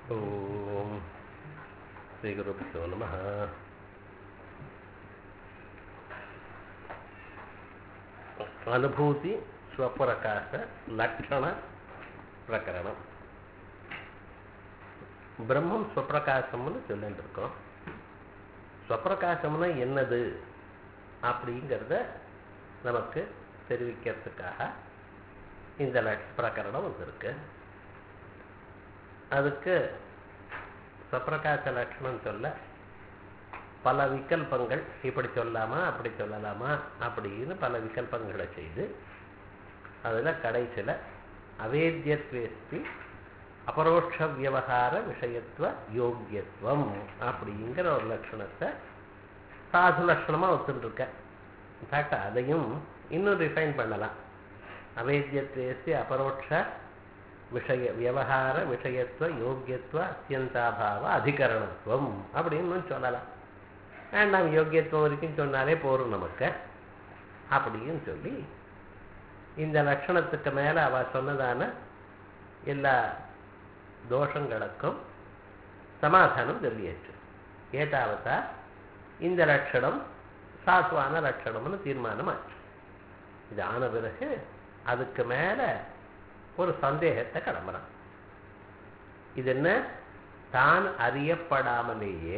ॐ श्रीगुरुभ्यो नमः அனுபூதி ஸ்வப்பிரகாச லட்சண பிரகரணம் பிரம்மம் ஸ்வப்பிரகாசம்னு சொல்லிட்டு இருக்கோம் ஸ்வப்பிரகாசம்னா என்னது அப்படிங்கிறத நமக்கு தெரிவிக்கிறதுக்காக இந்த லட் பிரகரணம் வந்திருக்கு அதுக்கு ஸ்வப்பிரகாச லட்சணம் சொல்ல பல விகல்பங்கள் இப்படி சொல்லலாமா அப்படி சொல்லலாமா அப்படின்னு பல விகல்பங்களை செய்து அதில் கடைசியில் அவேத்தியத்வேஸ்தி அபரோட்ச வியவகார விஷயத்துவ யோக்கியத்துவம் அப்படிங்கிற ஒரு லட்சணத்தை சாது லட்சணமாக ஒத்துருக்க இன்ஃபேக்ட் அதையும் இன்னும் ரிஃபைன் பண்ணலாம் அவேத்தியத்வேஸ்தி அபரோட்ச விஷய வியவகார விஷயத்துவ யோக்கியத்துவ அத்தியந்தாபாவ அதிகரணத்துவம் அப்படின்னு சொல்லலாம் வேண்டாம் யோக்கியத்துவம் வரைக்கும் சொன்னாலே போரும் நமக்கு அப்படின்னு சொல்லி இந்த லட்சணத்துக்கு மேலே அவ சொன்னதான எல்லா தோஷங்களுக்கும் சமாதானம் சொல்லியாச்சு ஏதாவதா இந்த லட்சணம் சாசுவான லட்சணம்னு தீர்மானம் ஆச்சு இது ஆன பிறகு அதுக்கு மேலே ஒரு சந்தேகத்தை கிளம்புறான் இது என்ன தான் அறியப்படாமலேயே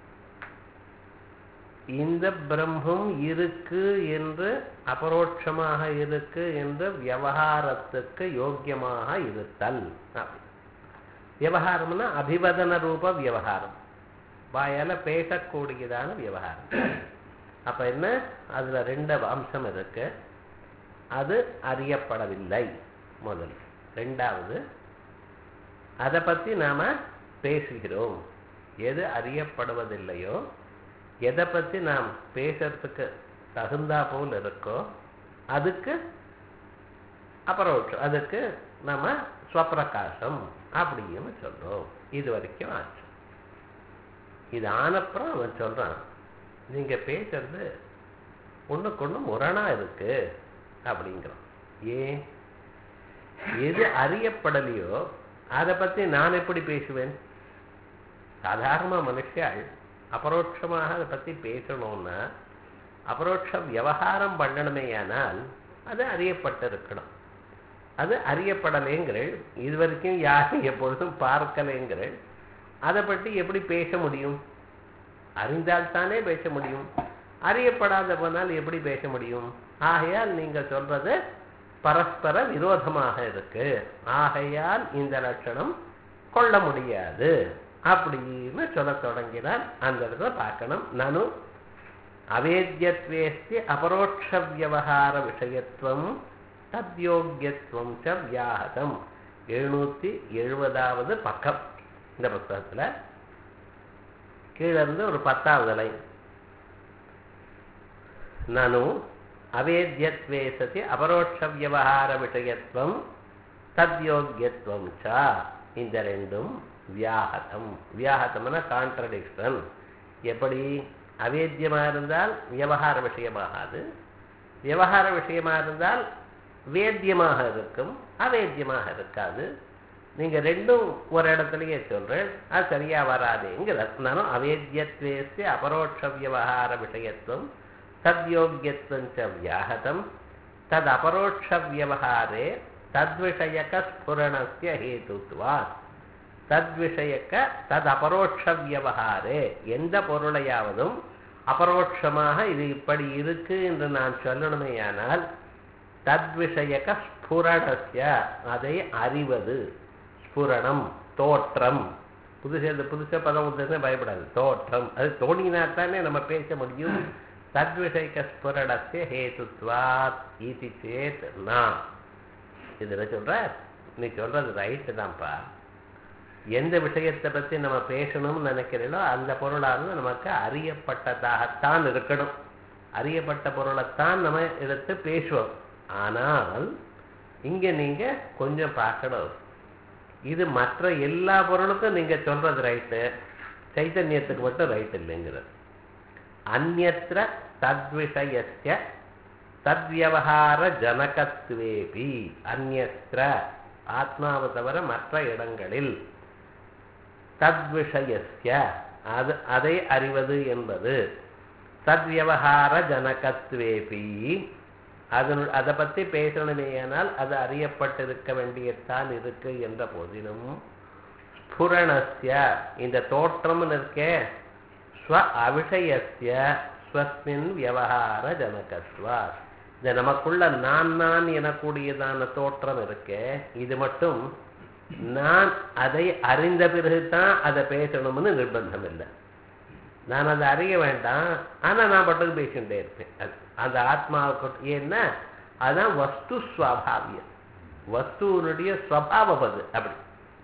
இந்த பிரம்மம் இருக்கு என்று அபரோட்சமாக இருக்கு என்று விவகாரத்துக்கு யோக்கியமாக இருத்தல் விவகாரம்னா அபிவதன ரூப விவகாரம் வாயால பேசக்கூடியதான விவகாரம் அப்ப என்ன அதுல ரெண்டு அம்சம் இருக்கு அது அறியப்படவில்லை முதல் ரெண்டாவது அதை பத்தி நாம பேசுகிறோம் எது அறியப்படுவதில்லையோ எதை பற்றி நாம் பேசுறதுக்கு தகுந்தா போல் இருக்கோ அதுக்கு அபரோட்சம் அதுக்கு நம்ம ஸ்வப்பிரகாசம் அப்படின்னு சொல்றோம் இது வரைக்கும் ஆச்சு இது ஆனப்புறம் அவன் சொல்றான் நீங்க பேசுறது ஒண்ணுக்கு ஒண்ணு முரணா இருக்கு அப்படிங்கிறான் ஏன் எது அறியப்படலையோ அதை பத்தி நான் எப்படி பேசுவேன் சாதாரண மனுஷாள் அபரோட்சமாக அதை பற்றி பேசணும்னா அபரோட்ச விவகாரம் பண்ணணுமேயானால் அது அறியப்பட்டிருக்கணும் அது அறியப்படலைங்கிறள் இது வரைக்கும் யாரும் எப்பொழுதும் பார்க்கலைங்கிறள் அதை பற்றி எப்படி பேச முடியும் அறிந்தால்தானே பேச முடியும் அறியப்படாத போனால் எப்படி பேச முடியும் ஆகையால் நீங்க சொல்றது பரஸ்பர விரோதமாக இருக்கு ஆகையால் இந்த லட்சணம் கொள்ள முடியாது அப்படின்னு சொல்ல தொடங்கினார் அந்த இடத்துல பார்க்கணும் நனு அவேத்தியத்வேஸ்தி அபரோட்ச வியவகார விஷயத்துவம் தத்யோக்கியத்துவம் ச வியாகதம் எழுநூத்தி எழுபதாவது பக்கம் இந்த புத்தகத்துல கீழே இருந்து ஒரு பத்தாவது லைன் நனு அவேத்தியத்வே சதி அபரோட்ச வியவகார விஷயத்துவம் தத்யோக்கியத்துவம் ச இந்த ரெண்டும் வியாகதம் வியாகதம்னா கான்ட்ரடிக்ஷன் எப்படி அவேத்தியமாக இருந்தால் விவகார விஷயமாகாது விவகார விஷயமாக இருந்தால் வேத்தியமாக இருக்கும் அவேத்தியமாக இருக்காது நீங்க ரெண்டும் ஒரு இடத்துலயே சொல்றேன் அது சரியா வராதுங்கிறதுனாலும் அவேத்தியத்வேஸ்து அபரோட்ச விவகார விஷயத்துவம் தத்யோக்கியத்துவம் ச வியாகதம் தது அபரோட்ச விவகாரே தத்விஷயக ஸ்புரணஸ்ய ஹேதுத்வாத் தத்விஷயக்க தது அபரோட்ச வியவகாரே எந்த பொருளையாவதும் அபரோட்சமாக இது இப்படி இருக்கு என்று நான் சொல்லணுமேயானால் தத்விஷயக்க ஸ்புரணஸ்ய அதை அறிவது ஸ்புரணம் தோற்றம் புதுசு புதுசா பதம் உத்தரமே பயப்படாது தோற்றம் அது தோணினாத்தானே நம்ம பேச முடியும் தத்விஷயக்க ஸ்புரணஸ்ய ஹேதுத்வாத் இது சேத் நான் இதில் சொல்ற நீ சொல்றது ரைட்டு தான்ப்பா எந்த விஷயத்தை பற்றி நம்ம பேசணும்னு நினைக்கிறீங்களோ அந்த பொருளானது நமக்கு அறியப்பட்டதாகத்தான் இருக்கணும் அறியப்பட்ட பொருளைத்தான் நம்ம எடுத்து பேசுவோம் ஆனால் இங்க நீங்க கொஞ்சம் பார்க்கணும் இது மற்ற எல்லா பொருளுக்கும் நீங்க சொல்றது ரைட்டு சைத்தன்யத்துக்கு மட்டும் ரைட் இல்லைங்கிறது அந்நத்திர தத்விஷயஸ்ய தத்வியவகார ஜனகத்வேபி அந்நத்திர ஆத்மாவை தவிர மற்ற இடங்களில் தத்விஷயஸ்ய அது அதை அறிவது என்பது தத்வியவகார ஜனகத்வேபி அதனு அதை பற்றி பேசணுமேயானால் அது அறியப்பட்டிருக்க வேண்டியத்தான் இருக்கு என்ற போதிலும் ஸ்புரணஸ்ய இந்த தோற்றம்னு இருக்கே ஸ்வ அவிஷயஸ்ய ஸ்வஸ்மின் வியவகார ஜனகத்வா இந்த நமக்குள்ள நான் நான் எனக்கூடியதான தோற்றம் இருக்கே இது மட்டும் நான் அதை அறிந்த பிறகுதான் அதை பேசணும்னு நிர்பந்தம் இல்லை நான் அதை அறிய வேண்டாம் ஆனா நான் பட்டுக்கு பேசிகிட்டே இருப்பேன் அது அந்த ஆத்மாவுக்கு ஏன்னா அதுதான் வஸ்து ஸ்வாபாவியம் வஸ்துவனுடைய ஸ்வபாவம் அது அப்படி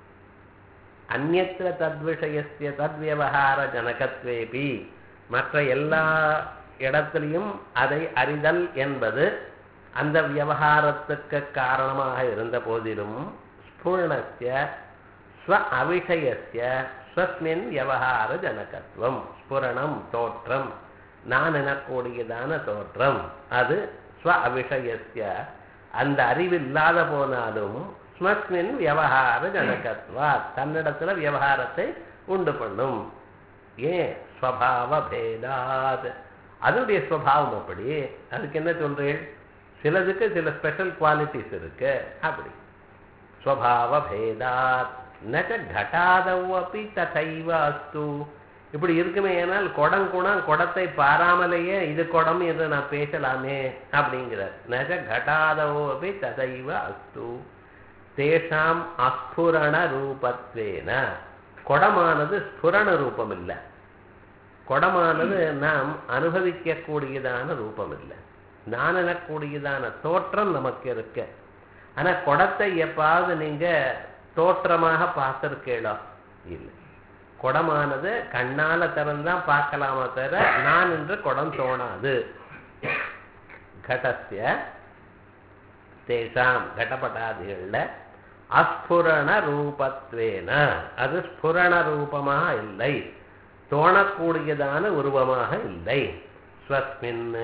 அந்நத்திர தத்விஷயஸ்ய தத்வியவகார ஜனகத்வேபி மற்ற எல்லா இடத்திலையும் அதை அறிதல் என்பது அந்த விவகாரத்துக்கு காரணமாக இருந்த போதிலும் ஸ்பூர்ணஸ்ய ஸ்வ அவிஷயஸ்ய ஸ்வஸ்மின் விவகார ஜனகத்துவம் ஸ்புரணம் தோற்றம் நான் எனக்கூடியதான தோற்றம் அது ஸ்வ அவிஷயஸ்ய அந்த அறிவில்லாத போனாலும் ஸ்மஸ்மின் விவகார ஜனகத்வா தன்னிடத்துல விவகாரத்தை உண்டு பண்ணும் ஏன் ஸ்வபாவ பேதாத் அதனுடைய ஸ்வபாவம் அப்படி அதுக்கு என்ன சொல்றேன் சிலதுக்கு சில ஸ்பெஷல் குவாலிட்டிஸ் இருக்கு அப்படி ஸ்வபாவ பேதாத் நக கட்டாதவ் அப்படி ததைவ அஸ்து இப்படி இருக்குமே ஏனால் குடம் குணம் குடத்தை பாராமலேயே இது குடம் என்று நான் பேசலாமே அப்படிங்கிறார் நக கட்டாதவோ அப்படி ததைவ அஸ்து தேஷாம் அஸ்புரண ரூபத்வேன குடமானது ஸ்புரண ரூபம் இல்லை குடமானது நாம் அனுபவிக்கக்கூடியதான ரூபம் இல்லை நான் எனக்கூடியதான தோற்றம் நமக்கு இருக்கு ஆனா குடத்தை எப்பாவது நீங்க தோற்றமாக பார்த்திருக்கீளோ இல்லை குடமானது கண்ணால திறந்தான் பார்க்கலாமா தவிர நான் என்று குடம் தோணாது கடசிய தேசாம் கடப்படாதிகள்ல அஸ்புரண ரூபத்வேன அது ஸ்புரண ரூபமாக இல்லை தோணக்கூடியதான உருவமாக இல்லை ஸ்வஸ்மின்னு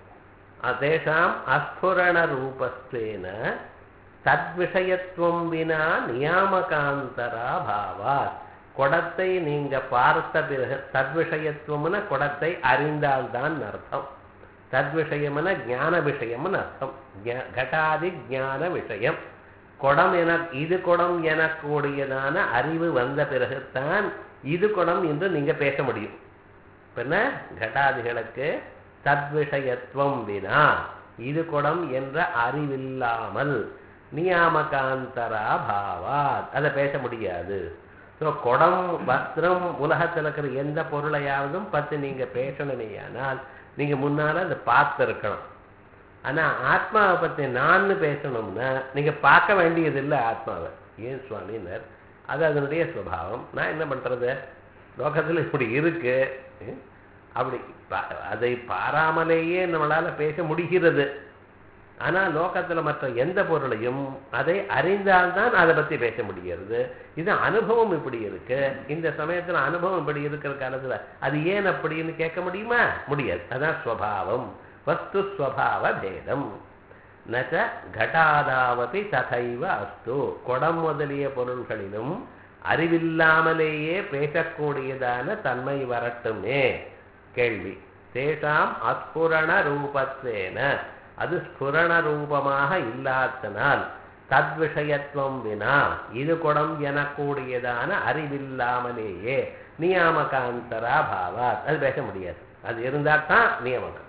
தேசாம் அஸ்புரண ரூபஸ்வேன தத்விஷயத்துவம் வினா நியாமகாந்தரா பாவாத் குடத்தை நீங்க பார்த்த பிறகு தத்விஷயத்துவம்னு குடத்தை அறிந்தால்தான் அர்த்தம் தத்விஷயம்ன ஞான விஷயம்னு அர்த்தம் கட்டாதி ஞான விஷயம் குடம் என இது குடம் எனக்கூடியதான அறிவு வந்த பிறகுதான் இது குடம் என்று நீங்க பேச முடியும் என்ன கட்டாதிகளுக்கு தத்விஷயத்துவம் வினா இது குடம் என்ற அறிவில்லாமல் நியாமகாந்தரா பாவாத் அதை பேச முடியாது ஸோ குடம் வஸ்திரம் உலகத்தில் இருக்கிற எந்த பொருளையாவதும் பற்றி நீங்க பேசணுமேயானால் நீங்க முன்னால அதை பார்த்துருக்கணும் ஆனா ஆத்மாவை பத்தி நான் பேசணும்னா நீங்க பார்க்க வேண்டியது இல்லை ஆத்மாவை ஏன் சுவாமினர் அது அதனுடைய சுபாவம் நான் என்ன பண்றது லோகத்தில் இப்படி இருக்கு அப்படி அதை பாராமலேயே நம்மளால பேச முடிகிறது ஆனா லோகத்துல மற்ற எந்த பொருளையும் அதை அறிந்தால்தான் அதை பத்தி பேச முடிகிறது இது அனுபவம் இப்படி இருக்கு இந்த சமயத்துல அனுபவம் இப்படி இருக்கிற காலத்துல அது ஏன் அப்படின்னு கேட்க முடியுமா முடியாது அதான் ஸ்வபாவம் வஸ்து ஸ்வபாவ பேதம் நச்ச கட்டாதாவதி ததைவ அஸ்து குடம் முதலிய பொருள்களிலும் அறிவில்லாமலேயே பேசக்கூடியதான தன்மை வரட்டுமே கேள்வி தேசாம் அஸ்புரண ரூபத்வேன அது ஸ்புரண ரூபமாக இல்லாதனால் தத்விஷயத்துவம் வினா இது குடம் எனக்கூடியதான அறிவில்லாமலேயே நியாமகாந்தரா பாவாத் அது பேச முடியாது அது இருந்தால் தான் நியமனம்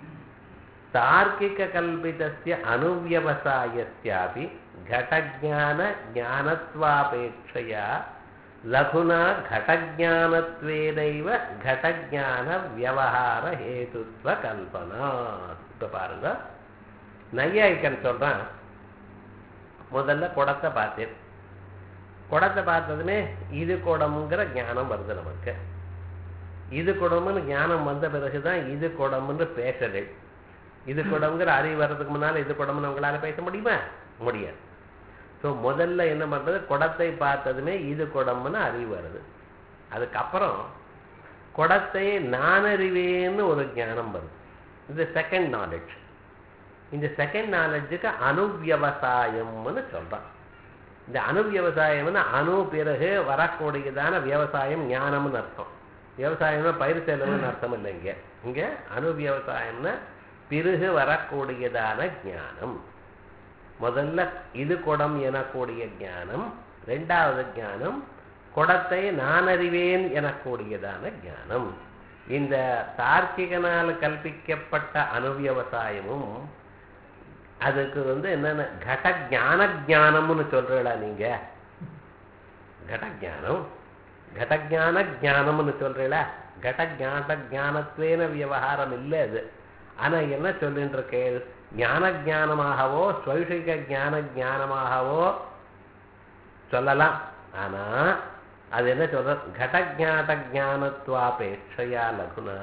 தார்க்கிக கல்பிதஸ்ய அனுவியவசாயஸ்யாபி घटज्ञान ज्ञानत्वापेक्षया लघुना घटज्ञानत्वेनैव घटज्ञान வியவகார ஹேதுத்வ கல்பனா இப்போ பாருங்க நையாய்க்கன் சொல்றான் முதல்ல குடத்தை பார்த்தேன் குடத்தை பார்த்ததுமே இது குடம்ங்கிற ஞானம் வருது நமக்கு இது குடம்னு ஞானம் வந்த பிறகுதான் இது குடம்னு பேசுறது இது குடம்ங்கிற அறிவு வர்றதுக்கு முன்னால இது குடம்னு உங்களால பேச முடியுமா முடியாது ஸோ முதல்ல என்ன பண்றது குடத்தை பார்த்ததுமே இது குடம்னு அறிவு வருது அதுக்கப்புறம் குடத்தை நான் அறிவேன்னு ஒரு ஞானம் வருது இது செகண்ட் நாலேஜ் இந்த செகண்ட் நாலேஜுக்கு அனுவியவசாயம்னு சொல்றான் இந்த அணு விவசாயம்னு அணு பிறகு வரக்கூடியதான விவசாயம் ஞானம்னு அர்த்தம் விவசாயம்னா பயிர் செலவுன்னு அர்த்தம் இல்லை இங்க இங்க அணு விவசாயம்னா பிறகு வரக்கூடியதான ஞானம் முதல்ல இது குடம் எனக்கூடிய ஞானம் ரெண்டாவது ஞானம் குடத்தை நான் அறிவேன் எனக்கூடியதான ஞானம் இந்த தார்க்கிகனால் கல்பிக்கப்பட்ட அணுவியவசாயமும் அதுக்கு வந்து என்னென்ன கட ஞான ஜானம்னு சொல்றீங்களா நீங்க கடஜானம் கடஜான ஜானம்னு சொல்றீங்களா கடஜான ஜானத்வேன விவகாரம் இல்லை அது ஆனா என்ன சொல்லிட்டு இருக்கேன் ஞான ஜானமாகவோ ஸ்வைஷிக ஞான ஜானமாகவோ சொல்லலாம் ஆனா அது என்ன சொல்ற கடஜாத ஜானத்வாபேட்சையா லகுனா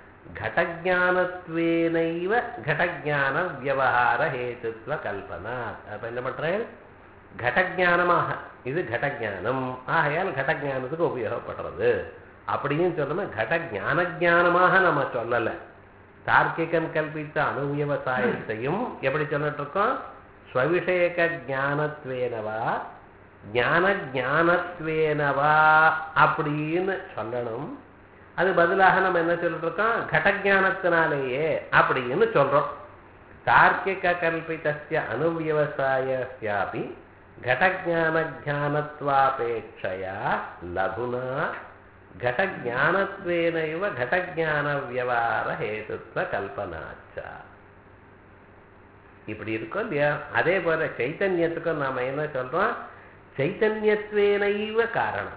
கடஜானத்வேனைவ கடஜான வியவகார ஹேத்துத்வ கல்பனா அப்ப என்ன பண்றேன் கடஜானமாக இது கடஜானம் ஆகையால் கடஜானத்துக்கு உபயோகப்படுறது அப்படின்னு சொல்லணும் கட ஞான ஜானமாக நம்ம சொல்லலை தார்க்கிகன் கல்பித்த அணுவியவசாயத்தையும் எப்படி சொல்லிட்டு இருக்கோம் ஸ்வவிஷேக ஜானத்வேனவா ஞான ஜானத்வேனவா அப்படின்னு சொல்லணும் அது பதிலாக நம்ம என்ன சொல்லிட்டு இருக்கோம் கடஜானத்தினாலேயே அப்படின்னு சொல்றோம் தார்க்கிக கல்பிதஸ்ய அணுவியவசாயஸ்யாபி घटज्ञानज्ञानत्वापेक्षया लघुना घटज्ञानत्वेनैव घटज्ञानव्यवहारहेतुत्वकल्पनाच्च இப்படி இருக்கும் இல்லையா அதே போல சைத்தன்யத்துக்கும் நாம என்ன சொல்றோம் சைத்தன்யத்வேனைவ காரணம்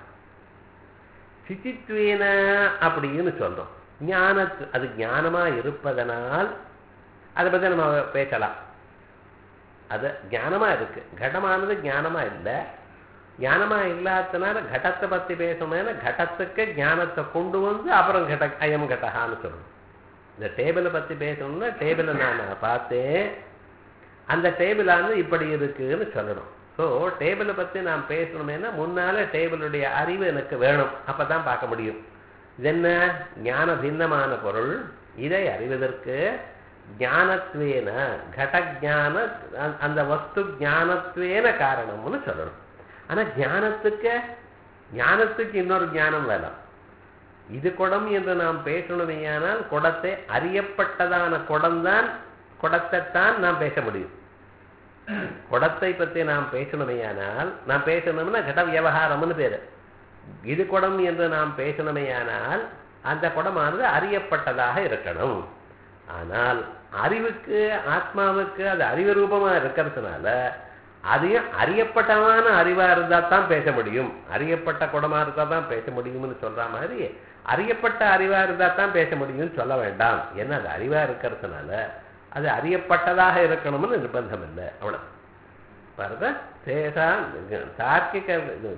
சித்தித்வேன அப்படின்னு சொல்றோம் ஞானத்து அது ஞானமா இருப்பதனால் அதை பத்தி நம்ம பேசலாம் அது ஞானமா இருக்கு கடமானது ஞானமா இல்லை ஞானமா இல்லாதனால கடத்தை பத்தி பேசணும்னா கடத்துக்கு ஞானத்தை கொண்டு வந்து அப்புறம் கட அயம் கடகான்னு சொல்லணும் இந்த டேபிளை பத்தி பேசணும்னா டேபிளை நான் பார்த்தேன் அந்த டேபிளானது இப்படி இருக்குன்னு சொல்லணும் ஸோ டேபிளை பத்தி நான் பேசணுமேனா முன்னால டேபிளுடைய அறிவு எனக்கு வேணும் அப்பதான் பார்க்க முடியும் இது என்ன ஞான பின்னமான பொருள் இதை அறிவதற்கு ஞானத்வேன கடஜான அந்த வஸ்து ஞானத்வேன காரணம்னு சொல்லணும் ஆனா ஞானத்துக்கு ஞானத்துக்கு இன்னொரு ஞானம் வேணும் இது குடம் என்று நாம் பேசணுமேயானால் குடத்தை அறியப்பட்டதான குடம்தான் குடத்தைத்தான் நாம் பேச முடியும் குடத்தை பற்றி நாம் பேசணுமேயானால் நாம் பேசணும்னா கட விவகாரம்னு பேரு இது குடம் என்று நாம் பேசணுமேயானால் அந்த குடமானது அறியப்பட்டதாக இருக்கணும் ஆனால் அறிவுக்கு ஆத்மாவுக்கு அது அறிவு ரூபமா இருக்கிறதுனால அதையும் அறியப்பட்டமான அறிவா இருந்தா தான் பேச முடியும் அறியப்பட்ட குடமா இருந்தா தான் பேச முடியும்னு சொல்ற மாதிரி அறியப்பட்ட அறிவா இருந்தா தான் பேச முடியும்னு சொல்ல வேண்டாம் ஏன்னா அது அறிவா இருக்கிறதுனால அது அறியப்பட்டதாக இருக்கணும்னு நிர்பந்தம் இல்லை அவ்வளவு பாருங்க தேசா தார்க்கிக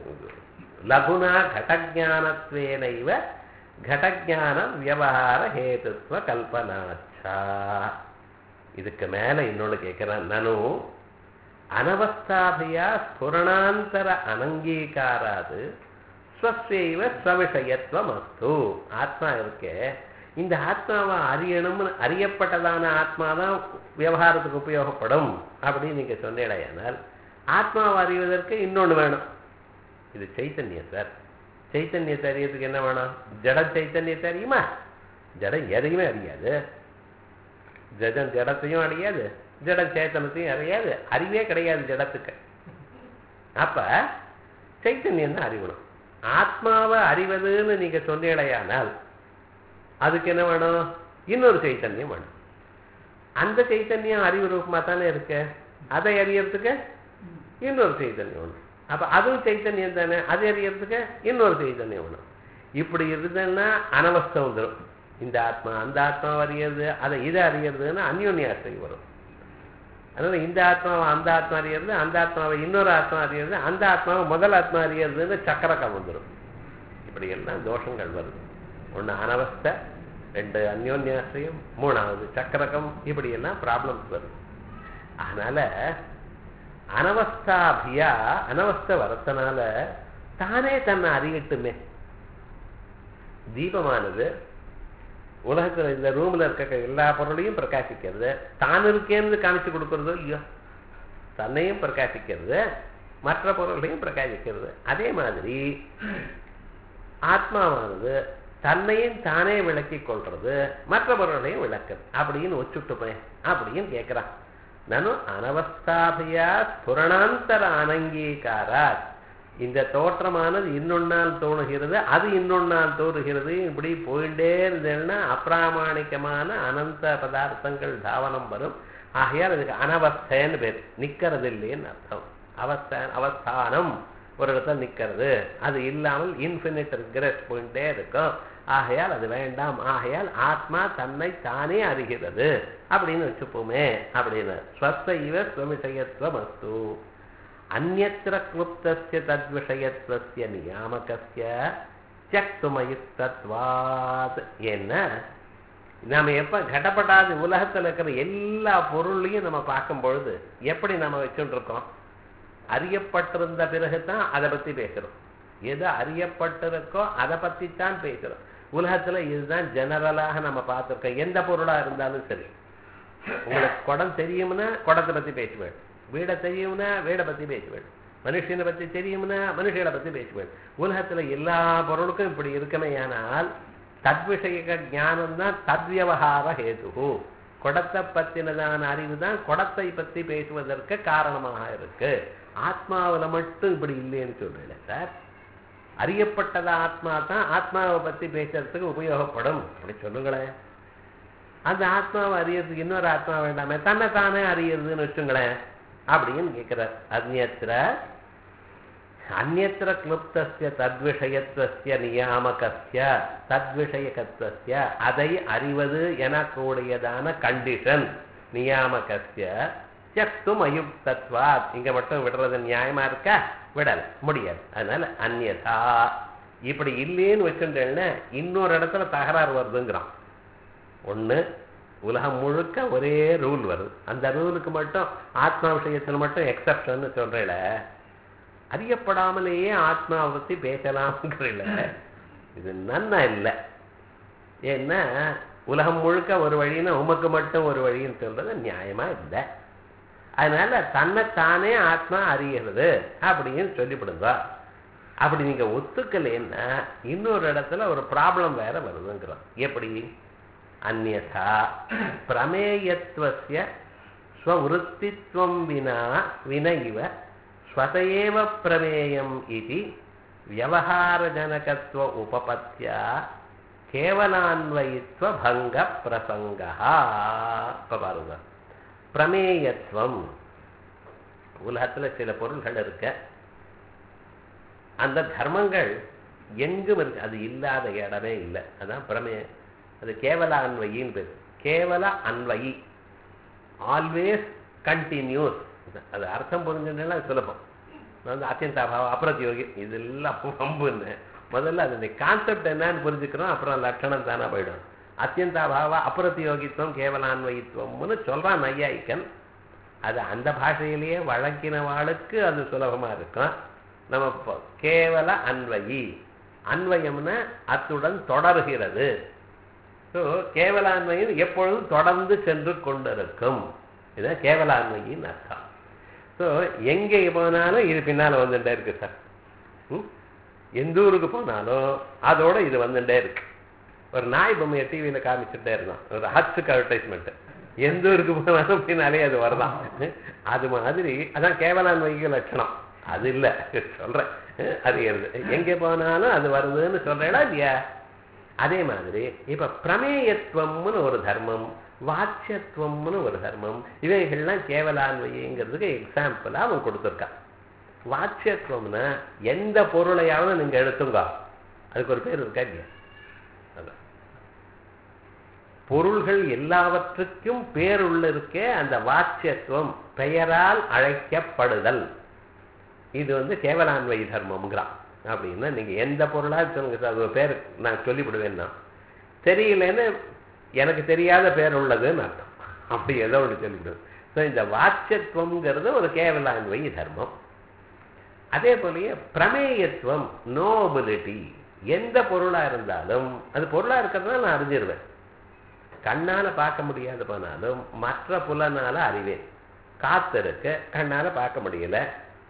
லகுனா கடஜானத்வேனைவ கடஜான வியவகார ஹேதுத்வ கல்பனாச்சா இதுக்கு மேல இன்னொன்னு கேட்கிறேன் நனு அனவஸ்தாபியா ஸ்புரணாந்தர அனங்கீகாராது ஸ்வசைவ ஸ்வவிஷயத்துவம் அஸ்து ஆத்மா இருக்கே இந்த ஆத்மாவை அறியணும்னு அறியப்பட்டதான ஆத்மா தான் விவகாரத்துக்கு உபயோகப்படும் அப்படின்னு நீங்க சொன்னீடையானால் ஆத்மாவை அறிவதற்கு இன்னொன்று வேணும் இது சைத்தன்யம் சார் சைத்தன்யத்தை அறியறதுக்கு என்ன வேணும் ஜட சைத்தன்யத்தை அறியுமா ஜடம் எதையுமே அறியாது ஜடம் ஜடத்தையும் அறியாது ஜடம் சேத்தனத்தையும் அறியாது அறிவே கிடையாது ஜடத்துக்கு அப்ப சைத்தன்யம் தான் அறிவணும் ஆத்மாவை அறிவதுன்னு நீங்க சொன்னீடையானால் அதுக்கு என்ன வேணும் இன்னொரு சைத்தன்யம் வேணும் அந்த சைத்தன்யம் அறிவு ரூபமா தானே இருக்கு அதை அறியறதுக்கு இன்னொரு சைத்தன்யம் வேணும் அப்ப அதுவும் சைத்தன்யம் தானே அதை அறியறதுக்கு இன்னொரு சைத்தன்யம் வேணும் இப்படி இருந்ததுன்னா அனவஸ்தம் வந்துடும் இந்த ஆத்மா அந்த ஆத்மாவை அறியறது அதை இதை அறியறதுன்னா அந்யோன்யாசை வரும் அதனால இந்த ஆத்மாவை அந்த ஆத்மா அறியறது அந்த ஆத்மாவை இன்னொரு ஆத்மா அறியறது அந்த ஆத்மாவை முதல் ஆத்மா அறியறதுன்னு சக்கரக்கம் வந்துடும் இப்படி எல்லாம் தோஷங்கள் வருது ஒன்று அனவஸ்தை ரெண்டு அந்யோன்யாசிரியம் மூணாவது சக்கரகம் இப்படி எல்லாம் ப்ராப்ளம்ஸ் வருது அதனால அனவஸ்தாபியா அனவஸ்தை வரத்தனால தானே தன்னை அறியட்டுமே தீபமானது உலகத்துல இந்த ரூம்ல இருக்க எல்லா பொருளையும் பிரகாசிக்கிறது தான் இருக்கேன்னு காமிச்சு கொடுக்கறதோ இல்லையோ தன்னையும் பிரகாசிக்கிறது மற்ற பொருள்களையும் பிரகாசிக்கிறது அதே மாதிரி ஆத்மாவானது தன்னையும் தானே விளக்கிக் கொள்றது மற்ற பொருளையும் விளக்குது அப்படின்னு ஒச்சுட்டுப்பேன் அப்படின்னு கேட்கிறான் நானும் அனவஸ்தாபியா ஸ்புரணாந்தர அனங்கீகாரா இந்த தோற்றமானது இன்னொன்னால் தோணுகிறது அது இன்னொன்னால் தோணுகிறது இப்படி போயிட்டே இருந்தேன்னா அப்பிராமாணிக்கமான அனந்த பதார்த்தங்கள் தாவனம் வரும் ஆகையால் அதுக்கு அனவஸ்தைன்னு பேர் நிக்கிறது இல்லைன்னு அர்த்தம் அவஸ்த அவஸ்தானம் ஒரு இடத்துல நிக்கிறது அது இல்லாமல் இன்ஃபினிட் ரிக்ரெஸ் போயிட்டே இருக்கும் ஆகையால் அது வேண்டாம் ஆகையால் ஆத்மா தன்னை தானே அறிகிறது அப்படின்னு வச்சுப்போமே அப்படின்னு ஸ்வஸ்த இவ ஸ்வமிஷயத்துவம் அஸ்து அந்நத்திர கிளுப்தஸ்ய தத்விஷயத்துவஸ்ய நியாமகஸ்ய சக்துமயுக்தத்வாத் என்ன நாம எப்ப கடப்படாது உலகத்துல இருக்கிற எல்லா பொருளையும் நம்ம பார்க்கும் பொழுது எப்படி நம்ம வச்சுட்டு இருக்கோம் அறியப்பட்டிருந்த பிறகுதான் அதை பத்தி பேசுறோம் எது அறியப்பட்டிருக்கோ அதை பத்தி தான் பேசுறோம் உலகத்துல இதுதான் ஜெனரலாக நம்ம பார்த்திருக்கோம் எந்த பொருளா இருந்தாலும் சரி உங்களுக்கு குடம் தெரியும்னா குடத்தை பத்தி பேசுவேன் வீடை தெரியும்னா வீடை பத்தி பேசுவேன் மனுஷனை பத்தி தெரியும்னா மனுஷனை பத்தி பேசுவேன் உலகத்துல எல்லா பொருளுக்கும் இப்படி இருக்குமே ஆனால் தத்விஷய ஞானம் தான் தத்வியவகார ஹேது குடத்தை பத்தினதான அறிவு தான் குடத்தை பத்தி பேசுவதற்கு காரணமாக இருக்கு ஆத்மாவுல மட்டும் இப்படி இல்லைன்னு சொல்றேன் சார் அறியப்பட்டத ஆத்மா தான் ஆத்மாவை பத்தி பேசுறதுக்கு உபயோகப்படும் அப்படி சொல்லுங்களேன் அந்த ஆத்மாவை அறியறதுக்கு இன்னொரு ஆத்மா வேண்டாமே தன்னை தானே அறியறதுன்னு வச்சுங்களேன் அப்படின்னு கேட்கிறார் அந்நத்திர அந்நத்திர கிளுப்தஸ்ய தத்விஷயத்துவஸ்ய நியாமகஸ்ய தத்விஷயகத்துவஸ்ய அதை அறிவது எனக்கூடியதான கண்டிஷன் நியாமகஸ்ய தியக்தும் அயுக்தத்வாத் இங்க மட்டும் விடுறது நியாயமா இருக்கா விடல முடியாது அதனால அந்நியதா இப்படி இல்லைன்னு வச்சுட்டேன்னா இன்னொரு இடத்துல தகராறு வருதுங்கிறான் ஒண்ணு உலகம் முழுக்க ஒரே ரூல் வருது அந்த ரூலுக்கு மட்டும் ஆத்மா விஷயத்துல மட்டும் எக்ஸப்ஷன் சொல்றேல அறியப்படாமலேயே ஆத்மாவை பத்தி பேசலாம்ங்கிறல இது நன்னா இல்லை ஏன்னா உலகம் முழுக்க ஒரு வழின்னா உமக்கு மட்டும் ஒரு வழின்னு சொல்றது நியாயமா இல்லை அதனால தன்னைத்தானே ஆத்மா அறிகிறது அப்படின்னு சொல்லிவிடுங்க அப்படி நீங்க ஒத்துக்கலைன்னா இன்னொரு இடத்துல ஒரு ப்ராப்ளம் வேற வருதுங்கிறோம் எப்படி அந்நதா பிரமேயத்துவசிய ஸ்வவருத்தித்வம் வினா வினைவ ஸ்வதேவ பிரமேயம் இது வியவஹாரஜனகத்துவ உபபத்தியா கேவலான்வயித்வ பங்க பிரசங்கா இப்ப பாருங்க பிரமேயத்துவம் உலகத்துல சில பொருள்கள் இருக்க அந்த தர்மங்கள் எங்கும் இருக்கு அது இல்லாத இடமே இல்லை அதான் பிரமே அது கேவல அன்வயின்னு பேர் கேவல அன்வயி ஆல்வேஸ் கண்டினியூஸ் அது அர்த்தம் புரிஞ்சுன்னா சுலபம் வந்து அத்தியந்தாபாவம் அப்பிரத்தியோகி இதெல்லாம் பம்புன்னு முதல்ல அது கான்செப்ட் என்னன்னு புரிஞ்சுக்கிறோம் அப்புறம் லட்சணம் தானே போயிடும் அத்தியந்தாபாவ அப்பிரத்தியோகித்துவம் கேவலான்வயித்துவம்னு சொல்றான் நையாயிக்கன் அது அந்த பாஷையிலேயே வழங்கினவாளுக்கு அது சுலபமா இருக்கும் நம்ம இப்போ கேவல அன்வயி அன்வயம்னா அத்துடன் தொடர்கிறது ஸோ கேவலான்மையில் எப்பொழுதும் தொடர்ந்து சென்று கொண்டிருக்கும் இதுதான் கேவலான்மையின் அர்த்தம் ஸோ எங்கே போனாலும் இது பின்னால் வந்துட்டே இருக்கு சார் ம்? எந்த ஊருக்கு போனாலும் அதோட இது வந்துட்டே இருக்கு ஒரு நாய் பொம்மையை டிவியில் காமிச்சுட்டே இருந்தான் ஒரு ஹச்சுக்கு அட்வர்டைஸ்மெண்ட் எந்த ஊருக்கு போனாலும் பின்னாலே அது வரலாம் அது மாதிரி அதான் கேவலான்மைக்கு லட்சணம் அது இல்லை சொல்றேன் அது எது எங்கே போனாலும் அது வருதுன்னு சொல்றேடா இல்லையா அதே மாதிரி இப்ப பிரமேயத்துவம்னு ஒரு தர்மம் வாட்சியத்துவம்னு ஒரு தர்மம் இவைகள்லாம் கேவலான்மைங்கிறதுக்கு எக்ஸாம்பிளா அவன் கொடுத்துருக்கான் வாட்சியத்துவம்னா எந்த பொருளையாவது நீங்க எடுத்துங்க அதுக்கு ஒரு பேர் இருக்கா இல்லையா அதான். பொருள்கள் எல்லாவற்றுக்கும் பேருள்ள இருக்கே அந்த வாட்சியத்துவம் பெயரால் அழைக்கப்படுதல் இது வந்து கேவலான்மை தர்மம்ங்கிறான் அப்படின்னா நீங்க எந்த பொருளா சொல்லுங்க சார் அது பேர் நான் சொல்லிவிடுவேன்னா தெரியலன்னு எனக்கு தெரியாத பேர் உள்ளதுன்னு அர்த்தம் அப்படி ஏதோ ஒன்று சொல்லிவிடுவேன் ஸோ இந்த வாட்சத்துவம்ங்கிறது ஒரு கேவலான்மை தர்மம் அதே போலயே பிரமேயத்துவம் நோபிலிட்டி எந்த பொருளா இருந்தாலும் அது பொருளா இருக்கிறதுனால நான் அறிஞ்சிருவேன் கண்ணால பார்க்க முடியாது போனாலும் மற்ற புலனால அறிவேன் காத்து இருக்கு கண்ணால பார்க்க முடியல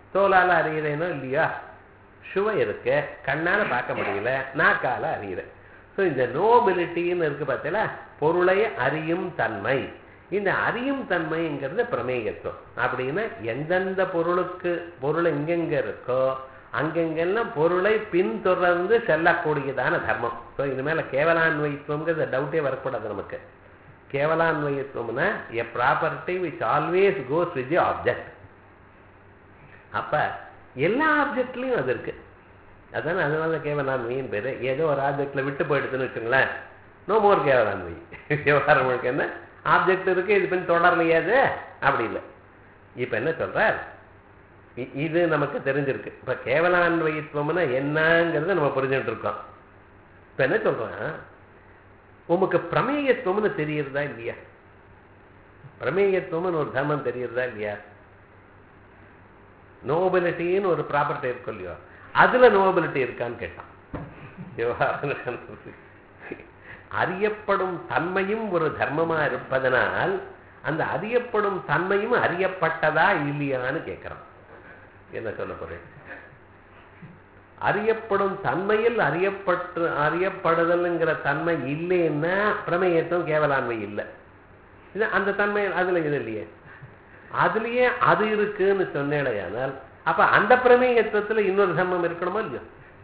தோலால அறிகிறேனோ இல்லையா சுவை இருக்கு கண்ணால பார்க்க முடியல நாக்கால அறிகிறேன் ஸோ இந்த நோபிலிட்டின்னு இருக்கு பார்த்தீங்களா பொருளை அறியும் தன்மை இந்த அறியும் தன்மைங்கிறது பிரமேயத்துவம் அப்படின்னா எந்தெந்த பொருளுக்கு பொருள் எங்கெங்க இருக்கோ அங்கெங்கெல்லாம் பொருளை பின்தொடர்ந்து செல்லக்கூடியதான தர்மம் ஸோ இது மேல கேவலான்வயித்துவங்கிறது டவுட்டே வரக்கூடாது நமக்கு கேவலான்வயித்துவம்னா a property which always goes with the object அப்ப எல்லா ஆப்ஜெக்ட்லையும் அது இருக்கு அதானே அதனால கேவலான்மையின் பேரு ஏதோ ஒரு ஆப்ஜெக்ட்ல விட்டு போயிடுதுன்னு வச்சுங்களேன் நோ மோர் கேவலான்மை விவகாரம் முழுக்க என்ன ஆப்ஜெக்ட் இருக்கு இது பின் தொடரலையே அது அப்படி இல்லை இப்ப என்ன சொல்றார் இ- இது நமக்கு தெரிஞ்சிருக்கு இப்ப கேவலான்வயித்துவம்னா என்னங்கிறத நம்ம புரிஞ்சுட்டு இருக்கோம் இப்ப என்ன சொல்றேன் உமக்கு பிரமேயத்துவம்னு தெரியறதா இல்லையா பிரமேயத்துவம்னு ஒரு தர்மம் தெரியறதா இல்லையா நோபலிட்டின்னு ஒரு ப்ராப்பர்ட்டி இருக்கும் இல்லையோ அதுல நோபலிட்டி இருக்கான்னு கேட்டான் விவகாரம் அறியப்படும் தன்மையும் ஒரு தர்மமா இருப்பதனால் அந்த அறியப்படும் தன்மையும் அறியப்பட்டதா இல்லையான்னு கேட்கிறான் என்ன சொல்ல போறேன் அறியப்படும் தன்மையில் அறியப்பட்டு அறியப்படுதல்ங்கிற தன்மை இல்லைன்னா பிரமேயத்துவம் கேவலாண்மை இல்லை இது அந்த தன்மை அதுல இது இல்லையே அதுலயே அது இருக்குன்னு சொன்னேடையானால் அப்ப அந்த பிரமேயத்துவத்துல இன்னொரு தர்மம் இருக்கணுமா இல்லையோ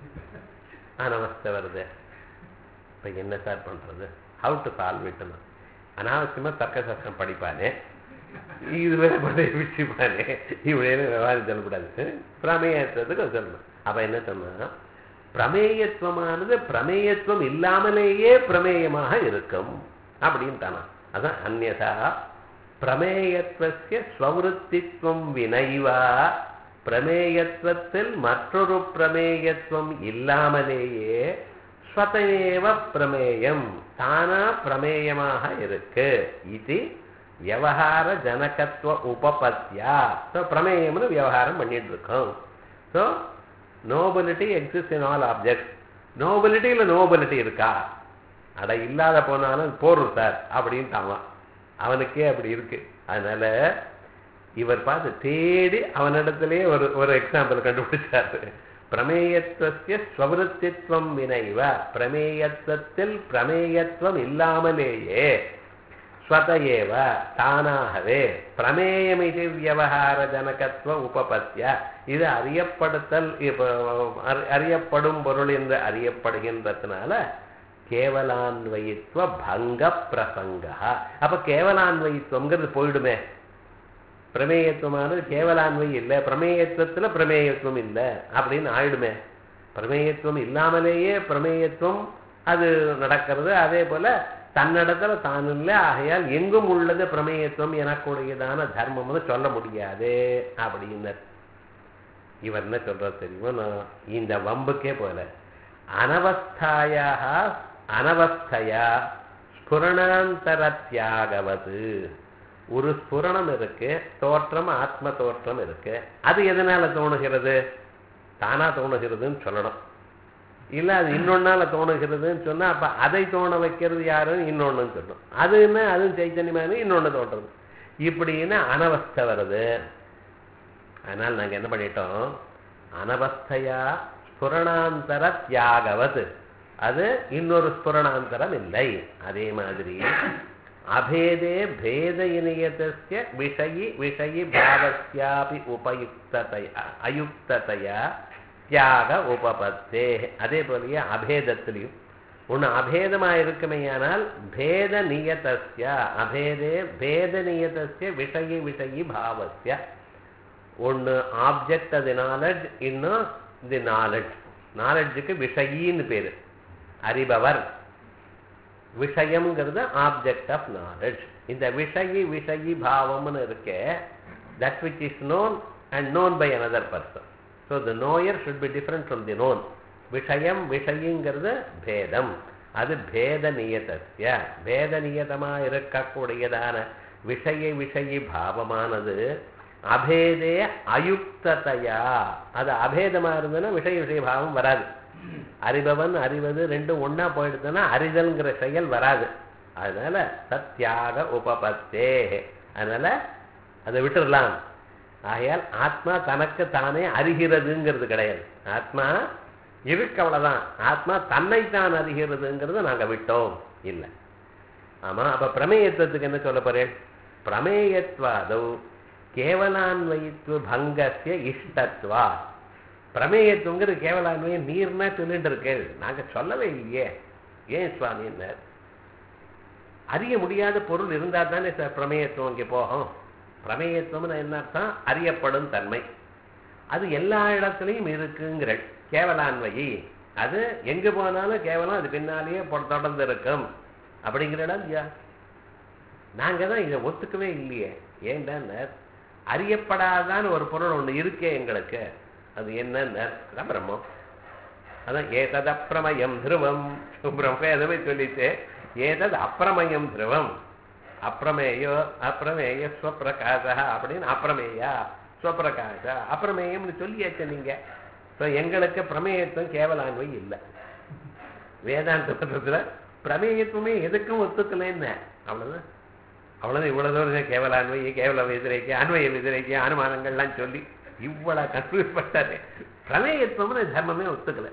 அனவஸ்தை வருது இப்ப என்ன சார் பண்றது ஹவு டு சால்வ் இட்னா அனாவசியமா தர்க்கசாஸ்திரம் படிப்பானே இது வேற பண்ணி வச்சுப்பானே இப்படின்னு விவகாரம் சொல்லக்கூடாது பிரமேயத்துவத்துக்கு அது சொல்லணும் அப்ப என்ன சொன்னா பிரமேயத்துவமானது பிரமேயத்துவம் இல்லாமலேயே பிரமேயமாக இருக்கும் அப்படின்னு தானா அதான் அந்நதா பிரமேயத்துவசிய ஸ்வருத்தித்வம் வினைவா பிரமேயத்துவத்தில் மற்றொரு பிரமேயத்துவம் இல்லாமலேயே ஸ்வதமேவ பிரமேயம் தானா பிரமேயமாக இருக்கு இது விவகார ஜனகத்துவ உபபத்தியா ஸோ பிரமேயம்னு விவகாரம் பண்ணிட்டு இருக்கோம் so knowability exist in all objects நோபலிட்டியில் நோபலிட்டி இருக்கா அட இல்லாத போனாலும் போரும் சார் அப்படின்ட்டான் அவனுக்கே அப்படி இருக்கு அதனால இவர் பார்த்து தேடி அவனிடத்திலே ஒரு ஒரு எக்ஸாம்பிள் கண்டுபிடிச்சாரு பிரமேயத்துவசிய ஸ்வருத்தித்வம் வினைவ பிரமேயத்துவத்தில் பிரமேயத்துவம் இல்லாமலேயே ஸ்வதஏவ தானாகவே பிரமேயமிதி வியவகார ஜனகத்துவ உபபத்திய இது அறியப்படுத்தல் இப்ப அறி- அறியப்படும் பொருள் என்று அறியப்படுகின்றதுனால கேவலான்வயித்துவ பங்க பிரசங்க அப்ப கேவலான்வயித்துவங்கிறது போயிடுமே பிரமேயத்துவமானது கேவலான்மை இல்லை பிரமேயத்துவத்துல பிரமேயத்துவம் இல்லை அப்படின்னு ஆயிடுமே பிரமேயத்துவம் இல்லாமலேயே பிரமேயத்துவம் அது நடக்கிறது அதே போல தன்னிடத்துல தான் இல்லை ஆகையால் எங்கும் உள்ளது பிரமேயத்துவம் எனக்குடையதான தர்மம்னு சொல்ல முடியாது அப்படின்னர் இவர் என்ன சொல்றாரு தெரியுமா நான் இந்த வம்புக்கே போல அனவஸ்தாயாக அனவஸ்தையா ஸ்புரணாந்தர தியாகவது ஒரு ஸ்புரணம் இருக்கு தோற்றம் ஆத்ம தோற்றம் இருக்கு அது எதனால தோணுகிறது தானா தோணுகிறதுன்னு சொல்லணும் இல்ல அது இன்னொன்னால தோணுகிறதுன்னு சொன்னா அப்ப அதை தோண வைக்கிறது யாரும் இன்னொன்னுன்னு சொல்லணும் அது என்ன அதுவும் சைத்தன்யமான இன்னொன்னு தோன்றது இப்படின்னு அனவஸ்தை வருது அதனால் நாங்க என்ன பண்ணிட்டோம் அனவஸ்தையா ஸ்புரணாந்தர தியாகவது அது இன்னொரு ஸ்புரணாந்தரம் இல்லை அதே மாதிரி அபேதே பேத இனியதஸ்ய விஷயி விஷயி பாவஸ்யாபி உபயுக்ததையா அயுக்ததையா தியாக உபபத்தே அதே போலயே அபேதத்திலையும் ஒண்ணு அபேதமா இருக்குமேயானால் பேத நியதஸ்ய அபேதே பேத நியதஸ்ய விஷயி விஷயி பாவஸ்ய ஒண்ணு ஆப்ஜெக்ட் அது நாலெட்ஜ் இன்னும் தி நாலெட்ஜ் நாலெட்ஜுக்கு விஷயின்னு பேரு அறிபவர் விஷயம்ங்கிறது ஆப்ஜெக்ட் ஆஃப் நாலெட்ஜ் இந்த விஷயி விஷயி பாவம்னு இருக்கே that which is known and known by another person so the knower should be different from the known விஷயம் விஷயிங்கிறது பேதம் அது பேத நியதஸ்ய பேத நியதமா இருக்கக்கூடியதான விஷய விஷயி பாவமானது அபேதே அயுக்ததையா அது அபேதமா இருந்ததுன்னா விஷய விஷய பாவம் வராது அறிபவன் அறிவது ரெண்டும் ஒண்ணா போயிடுதுன்னா அறிதல்ங்கிற செயல் வராது அதனால சத்தியாக உபபத்தே அதனால அதை விட்டுறலாம் ஆகையால் ஆத்மா தனக்கு தானே அறிகிறதுங்கிறது கிடையாது ஆத்மா இருக்கு அவ்வளவுதான் ஆத்மா தன்னைத்தான் அறிகிறதுங்கிறத நாங்க விட்டோம் இல்லை ஆமா அப்ப பிரமேயத்துவத்துக்கு என்ன சொல்ல போறேன் பிரமேயத்வாதோ கேவலான்வயித்வ பங்கசிய இஷ்டத்வா பிரமேயத்துவங்கிறது கேவலான்வயம் நீர்னா சொல்லிட்டு இருக்கேள் நாங்க சொல்லவே இல்லையே ஏன் சுவாமின்னார் அறிய முடியாத பொருள் இருந்தா தானே சார் பிரமேயத்துவம் இங்கே போகும் பிரமேயத்துவம்னு என்ன அர்த்தம் அறியப்படும் தன்மை அது எல்லா இடத்துலையும் இருக்குங்கிற கேவலான்வயி அது எங்க போனாலும் கேவலம் அது பின்னாலேயே பொ- தொடர்ந்து இருக்கும் அப்படிங்கிற இடம் இல்லையா நாங்க தான் இதை ஒத்துக்கவே இல்லையே ஏன்டான்னு அறியப்படாதான்னு ஒரு பொருள் ஒண்ணு இருக்கே எங்களுக்கு அது என்னன்னு அதான் பிரம்மம் அதான் ஏதது அப்பிரமயம் திருவம் பிரம்மேதமே சொல்லிட்டு ஏதது அப்பிரமயம் திருவம் அப்பிரமேயோ அப்பிரமேய ஸ்வப்பிரகாச அப்படின்னு அப்பிரமேயா ஸ்வப்பிரகாச அப்பிரமேயம்னு சொல்லியாச்சு நீங்க ஸோ எங்களுக்கு பிரமேயத்துவம் கேவலான்மை இல்லை வேதாந்த பத்திரத்துல பிரமேயத்துவமே எதுக்கும் ஒத்துக்கலைன்னு அவ்வளவுதான் அவ்வளவுதான் இவ்வளவு தூரம் கேவலான்மை கேவல எதிரைக்கு அன்வய எதிரைக்கு அனுமானங்கள்லாம் சொல்லி இவ்வளவு கன்ஃபியூஸ் பண்ணாரு பிரமேயத்துவம்னு தர்மமே ஒத்துக்கல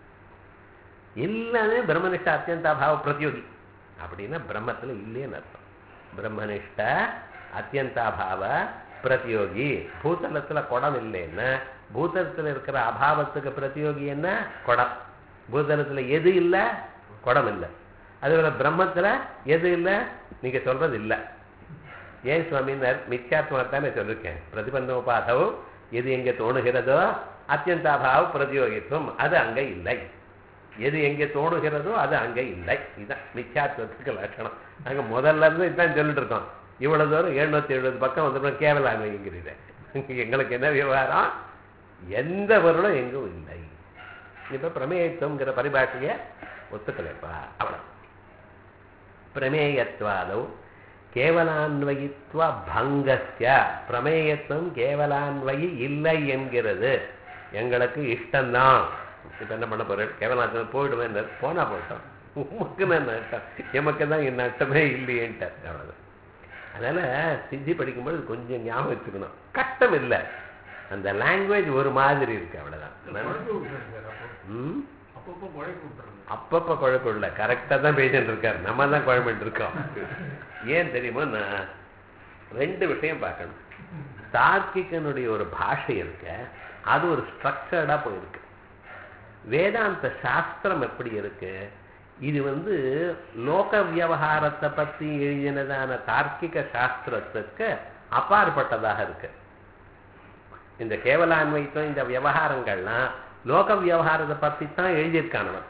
எல்லாமே பிரம்மனிஷ்ட அத்தியந்தாபாவ பிரத்யோகி அப்படின்னா பிரம்மத்துல இல்லையேன்னு அர்த்தம் பிரம்மனிஷ்ட அத்தியந்தாபாவ பிரத்யோகி பூதலத்துல குடம் இல்லைன்னா பூதலத்துல இருக்கிற அபாவத்துக்கு பிரத்யோகி என்ன குடம் பூதலத்துல எது இல்ல குடம் இல்லை அதுபோல பிரம்மத்துல எது இல்ல நீங்க சொல்றது இல்ல ஏன் சுவாமினர் மித்யாத்மா தானே சொல்லிருக்கேன் பிரதிபந்த உபாதவோ எது எங்க தோணுகிறதோ அத்தியந்தாபாவ பிரதியோகித்துவம் அது அங்க இல்லை எது எங்கே தோணுகிறதோ அது அங்க இல்லை இதுதான் மித்யாத்வத்துக்கு லட்சணம் நாங்க முதல்ல இருந்து இதுதான் சொல்லிட்டு இருக்கோம் இவ்வளவு தூரம் எழுநூத்தி எழுபது பக்கம் வந்து கேவலாமைங்கிறீங்க எங்களுக்கு என்ன விவகாரம் எந்த பொருளும் எங்கும் இல்லை இப்ப பிரமேயத்துவங்கிற பரிபாஷைய ஒத்துக்கலைப்பா அவ்வளவு பிரமேயத்வாதோ கேவலான்வயித்வ பங்கஸ்ய பிரமேயத்துவம் கேவலான்வயி இல்லை என்கிறது எங்களுக்கு இஷ்டம்தான் இப்ப என்ன பண்ண போறேன் கேவலாத்துவம் போயிடுவேன் போனா போட்டோம் உமக்கு நான் நட்டம் எமக்கு தான் என் நட்டமே இல்லையேன்ட்டார் அவ்வளவுதான் அதனால சித்தி படிக்கும்போது கொஞ்சம் ஞாபகம் வச்சுக்கணும் கஷ்டம் இல்லை அந்த லாங்குவேஜ் ஒரு மாதிரி இருக்கு அவ்வளவுதான் குழப்பி விட்டுருங்க சார் அப்போ ம் அப்பப்போ குழப்பி விட்டுருங்க அப்பப்ப குழப்பம் இல்லை கரெக்டாக தான் பேசிட்டு இருக்காரு நம்ம தான் குழம்பிட்டு இருக்கோம் ஏன் தெரியுமா நான் ரெண்டு விஷயம் பார்க்கணும் தார்க்கிகனுடைய ஒரு பாஷை இருக்க அது ஒரு ஸ்ட்ரக்சர்டா போயிருக்கு வேதாந்த சாஸ்திரம் எப்படி இருக்கு இது வந்து லோக விவகாரத்தை பத்தி எழுதினதான தார்க்கிக சாஸ்திரத்துக்கு அப்பாற்பட்டதாக இருக்கு இந்த கேவலான்வைத்தம் இந்த விவகாரங்கள்லாம் லோக விவகாரத்தை பத்தி தான் எழுதியிருக்கானவன்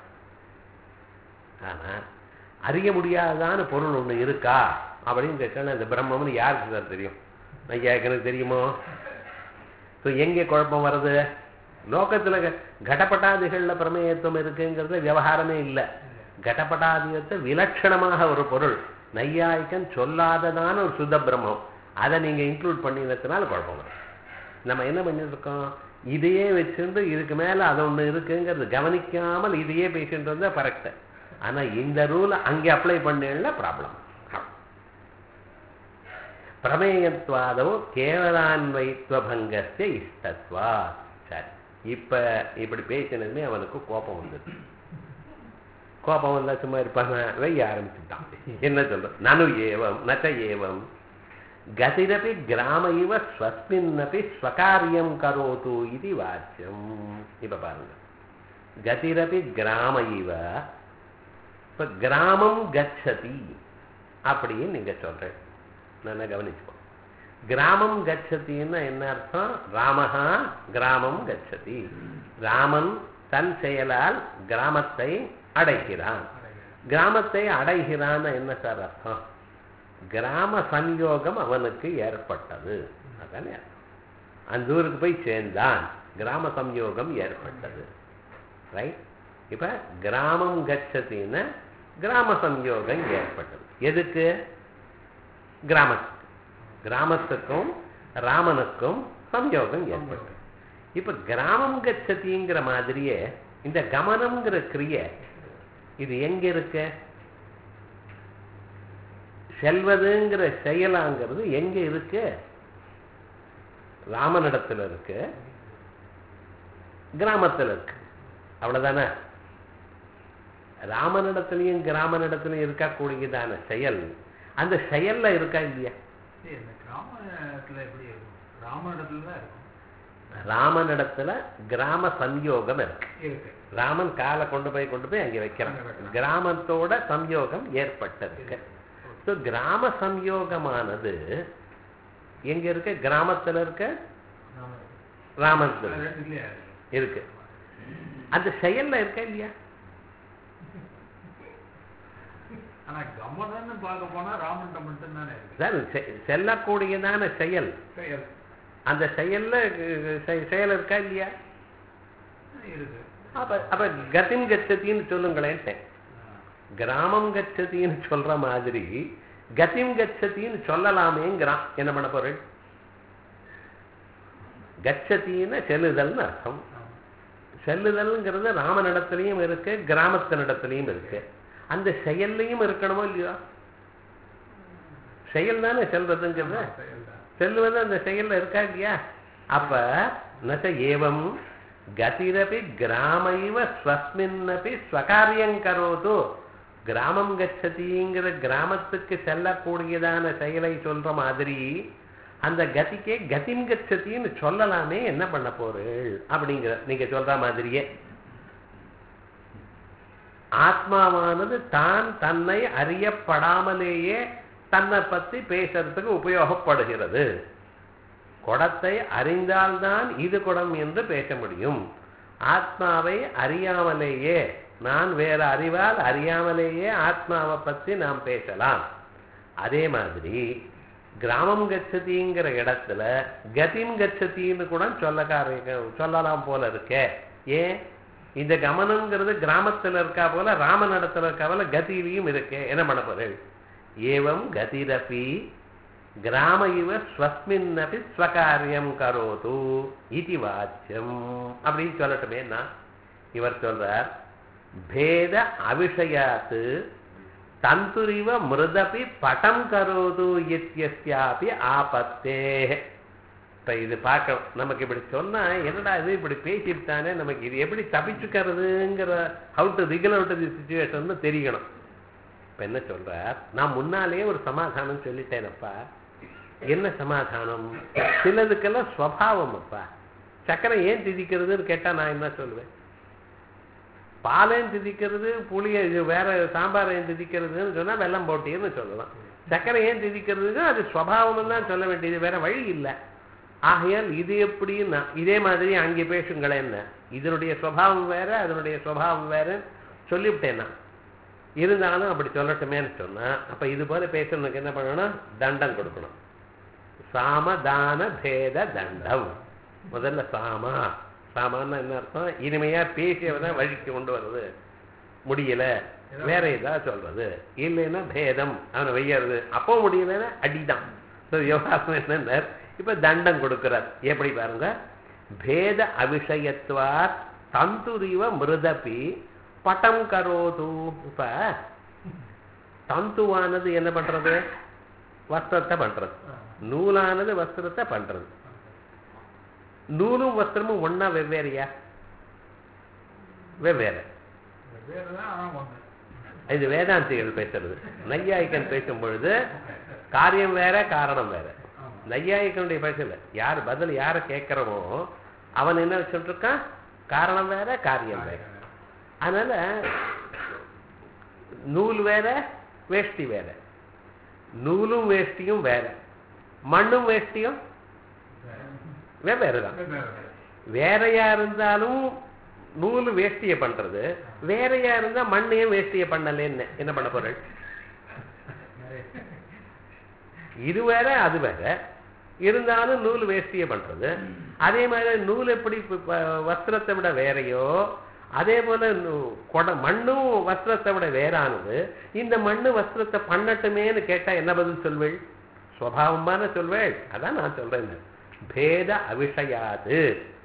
ஆனா அறிய முடியாதான பொருள் ஒண்ணு இருக்கா அப்படின்னு கேட்கணும் இந்த பிரம்மம்னு யாருக்கு சார் தெரியும் ஐயா எனக்கு தெரியுமோ ஸோ எங்கே குழப்பம் வருது லோகத்துல க- கடப்பட்டாதிகள்ல பிரமேயத்துவம் இருக்குங்கிறது விவகாரமே இல்லை கடப்பட்டாதியத்தை விலட்சணமாக ஒரு பொருள் நையாயிக்கன் சொல்லாததான ஒரு சுத்த பிரம்மம் அதை நீங்க இன்க்ளூட் பண்ணினதுனால குழப்பம் வரும் நம்ம என்ன பண்ணிட்டு இருக்கோம் இதையே வச்சுட்டு இதுக்கு மேல அது ஒண்ணு இருக்குங்கிறது கவனிக்காமல் இதையே பேசிட்டு இருந்தா கரெக்ட் ஆனா இந்த ரூல் அங்கே அப்ளை பண்ணல ப்ராப்ளம் பிரமேயத்வாதோ கேவலான்வைத்வபங்கஸ்ய இஷ்டத்வா சரி இப்ப இப்படி பேசினதுமே அவனுக்கு கோபம் வந்தது கோபம் வந்தா சும்மா இருப்பாங்க வெய்ய ஆரம்பிச்சுட்டான் என்ன சொல்ற நனு ஏவம் நச்ச ஏவம் கதிரபி கிராம இவ ஸ்வஸ்மின்னபி ஸ்வகாரியம் கரோது இது வாச்சியம் இப்ப பாருங்க கதிரபி கிராம இவ இப்ப கிராமம் கச்சதி அப்படின்னு நீங்க சொல்றேன் நல்லா கவனிச்சுக்கோ கிராமம் கச்சதின்னா என்ன அர்த்தம் ராமஹா கிராமம் கச்சதி ராமன் தன் செயலால் கிராமத்தை அடைகிறான் கிராமத்தை அடைகிறான்னு என்ன சார் அர்த்தம் கிராம சஞ்யோகம் அவனுக்கு ஏற்பட்டது அதானே அர்த்தம் அந்த ஊருக்கு போய் சேர்ந்தான் கிராம சம்யோகம் ஏற்பட்டது ரைட் இப்ப கிராமம் கச்சத்தின்னு கிராம சம்யோகம் ஏற்பட்டது எதுக்கு கிராமத்துக்கு கிராமத்துக்கும் ராமனுக்கும் சம்யோகம் ஏற்பட்டது இப்ப கிராமம் கச்சதிங்கிற மாதிரியே இந்த கமனம்ங்கிற கிரியை இது எங்க இருக்கு செல்வதுங்கிற செயலாங்கிறது எங்க இருக்கு ராமனிடத்துல இருக்கு கிராமத்துல இருக்கு அவ்வளவுதானே ராமனிடத்திலையும் கிராமனிடத்திலையும் இருக்கக்கூடியதான செயல் அந்த செயல்ல இருக்கா இல்லையா சரி, இந்த கிராமத்துல எப்படி இருக்கும் ராமனிடத்துல தான் இருக்கும் ராமனிடத்துல கிராம சம்யோகம் இருக்கு இருக்கு ராமன் காலை கொண்டு போய் கொண்டு போய் அங்கே வைக்கிறான் அங்க வைக்கிறான். கிராமத்தோட சம்யோகம் ஏற்பட்டிருக்கு ஸோ கிராம சம்யோகமானது எங்க இருக்கு கிராமத்துல இருக்க நாம ராமத்துல இருக்கு. ரெண்டுலயே இருக்கு அந்த செயல்ல இருக்கா இல்லையா ஆனா கம்மன்னு பார்க்க போனா ராமன்ட்ட மட்டும் தானே இருக்கு சார் செ- செல்லக்கூடியதான செயல் செயல் அந்த செயல்ல அஹ், செ- செயல் இருக்கா இல்லையா இருக்கு அப்ப அப்ப கதிம் கச்சத்தின்னு சொல்லுங்களேன் கிராமம் கச்சத்தின்னு சொல்ற மாதிரி கதிம் கச்சத்தின்னு சொல்லலாமேங்கிறான் என்ன பண்ண பொருள் கச்சத்தின்னு செல்லுதல்னு அர்த்தம் ஆமா. செல்லுதல்ங்கிறது ராமனிடத்திலையும் இருக்கு கிராமத்தினிடத்திலையும் இருக்கு அந்த செயல்லையும் இருக்கணுமோ இல்லையோ செயல் தானே செல்றதுங்கிறது ஆமா, செயல்தான். செல்வது அந்த செயல்ல இருக்கா இல்லையா அப்ப நச ஏவம் கதிரபி கிராமைவ ஸ்வஸ்மின்னபி ஸ்வகாரியம் கரோது கிராமம் கச்சதிங்கிற கிராமத்துக்கு செல்லக்கூடியதான செயலை சொல்ற மாதிரி அந்த கதிக்கே கதிம் கச்சதின்னு சொல்லலாமே என்ன பண்ண போறீள் அப்படிங்கிற நீங்க சொல்ற மாதிரியே ஆத்மாவானது தான் தன்னை அறியப்படாமலேயே தன்னை பத்தி பேசுறதுக்கு உபயோகப்படுகிறது குடத்தை அறிந்தால்தான் இது குடம் என்று பேச முடியும் ஆத்மாவை அறியாமலேயே நான் வேற அறிவால் அறியாமலேயே ஆத்மாவை பத்தி நாம் பேசலாம் அதே மாதிரி கிராமம் கச்சதிங்கிற இடத்துல கதிம் கச்சதின்னு கூட சொல்லக்கார சொல்லலாம் போல இருக்கே ஏன் இந்த கமனம்ங்கிறது கிராமத்துல இருக்கா போல ராமனிடத்துல இருக்கா போல கதியிலையும் இருக்கே என்ன பண்ண போறேன் ஏவம் கதிரபி கிராம இவ ஸ்வஸ்மின்னபி ஸ்வகாரியம் கரோது இது வாச்சியம் அப்படின்னு சொல்லட்டுமே நான் இவர் சொல்றார் பேத அவிஷயாத்து தந்துரிவ மிருதபி படம் கரோது இத்தியஸ்யாபி ஆபத்தே இப்ப இது பார்க்க நமக்கு இப்படி சொன்னா என்னடா இது இப்படி பேசிவிட்டானே நமக்கு இது எப்படி தப்பிச்சுக்கிறதுங்கிற how to wriggle out the situation தெரியணும் இப்ப என்ன சொல்றார் நான் முன்னாலேயே ஒரு சமாதானம் சொல்லிட்டேனப்பா என்ன சமாதானம் சிலதுக்கெல்லாம் ஸ்வபாவம் அப்பா சக்கரை ஏன் திதிக்கிறதுன்னு கேட்டா நான் என்ன சொல்லுவேன் பாலையும் திதிக்கிறது புளிய இது வேற சாம்பார் ஏன் திதிக்கிறதுன்னு சொன்னா வெள்ளம் போட்டின்னு சொல்லலாம் சக்கரை ஏன் திதிக்கிறதுக்கு அது ஸ்வபாவம் தான் சொல்ல வேண்டியது வேற வழி இல்லை ஆகையால் இது எப்படின்னா இதே மாதிரி அங்கே பேசுங்களேன் என்ன இதனுடைய சுவாவம் வேற அதனுடைய சுவாவம் வேற சொல்லிவிட்டேன் நான் இருந்தாலும் அப்படி சொல்லட்டுமேன்னு சொன்னா அப்ப இது போல பேசுறதுக்கு என்ன பண்ணணும் தண்டம் கொடுக்கணும் சாமதான பேத தண்டம் முதல்ல சாமா சாமான்னா என்ன அர்த்தம் இனிமையா பேசியவதான் வழிக்கு கொண்டு வர்றது முடியல வேற ஏதாவது சொல்றது இல்லைன்னா பேதம் அவனை வெய்யறது அப்போ முடியலன்னா அடிதான் So, விவகாரம் என்னன்னா இப்ப தண்டம் கொடுக்கிறார் எப்படி பாருங்க பேத அவிஷயத்வா தந்துரிவ மிருதபி பட்டம் கரோது இப்ப தந்துவானது என்ன பண்றது வஸ்திரத்தை பண்றது நூலானது வஸ்திரத்தை பண்றது நூலும் வஸ்திரமும் ஒண்ணா வெவ்வேறையா வெவ்வேறு வேறதான் ஆனா ஒண்ணு இது வேதாந்திகள் பேசுறது நையாயிக்கன் பேசும் பொழுது காரியம் வேற காரணம் வேற ஆமா. நையாயிக்கனுடைய பேசல யார் பதில் யாரை கேட்கிறோமோ அவன் என்ன வச்சுட்டு இருக்கான் காரணம் வேற காரியம் வேற அதனால நூல் வேற வேஷ்டி வேற நூலும் வேஷ்டியும் வேற மண்ணும் வேஷ்டியும் வெவ்வேறு தான் வேறையா இருந்தாலும் நூல் வேஷ்டியை பண்றது வேறையா இருந்தா மண்ணையும் வேஷ்டியை பண்ணலன்னு என்ன பண்ண போறேன் இது வேற அது வேற இருந்தாலும் நூல் வேஷ்டியை பண்றது அதே மாதிரி நூல் எப்படி இப்ப ப- வஸ்திரத்தை விட வேறையோ அதே போல நூ- கொட மண்ணும் வஸ்திரத்தை விட வேறானது இந்த மண்ணு வஸ்திரத்தை பண்ணட்டுமேன்னு கேட்டா என்ன பதில் சொல்வேள் சுவாவமான சொல்வேள் அதான் நான் சொல்றேன் பேத அவிஷயாது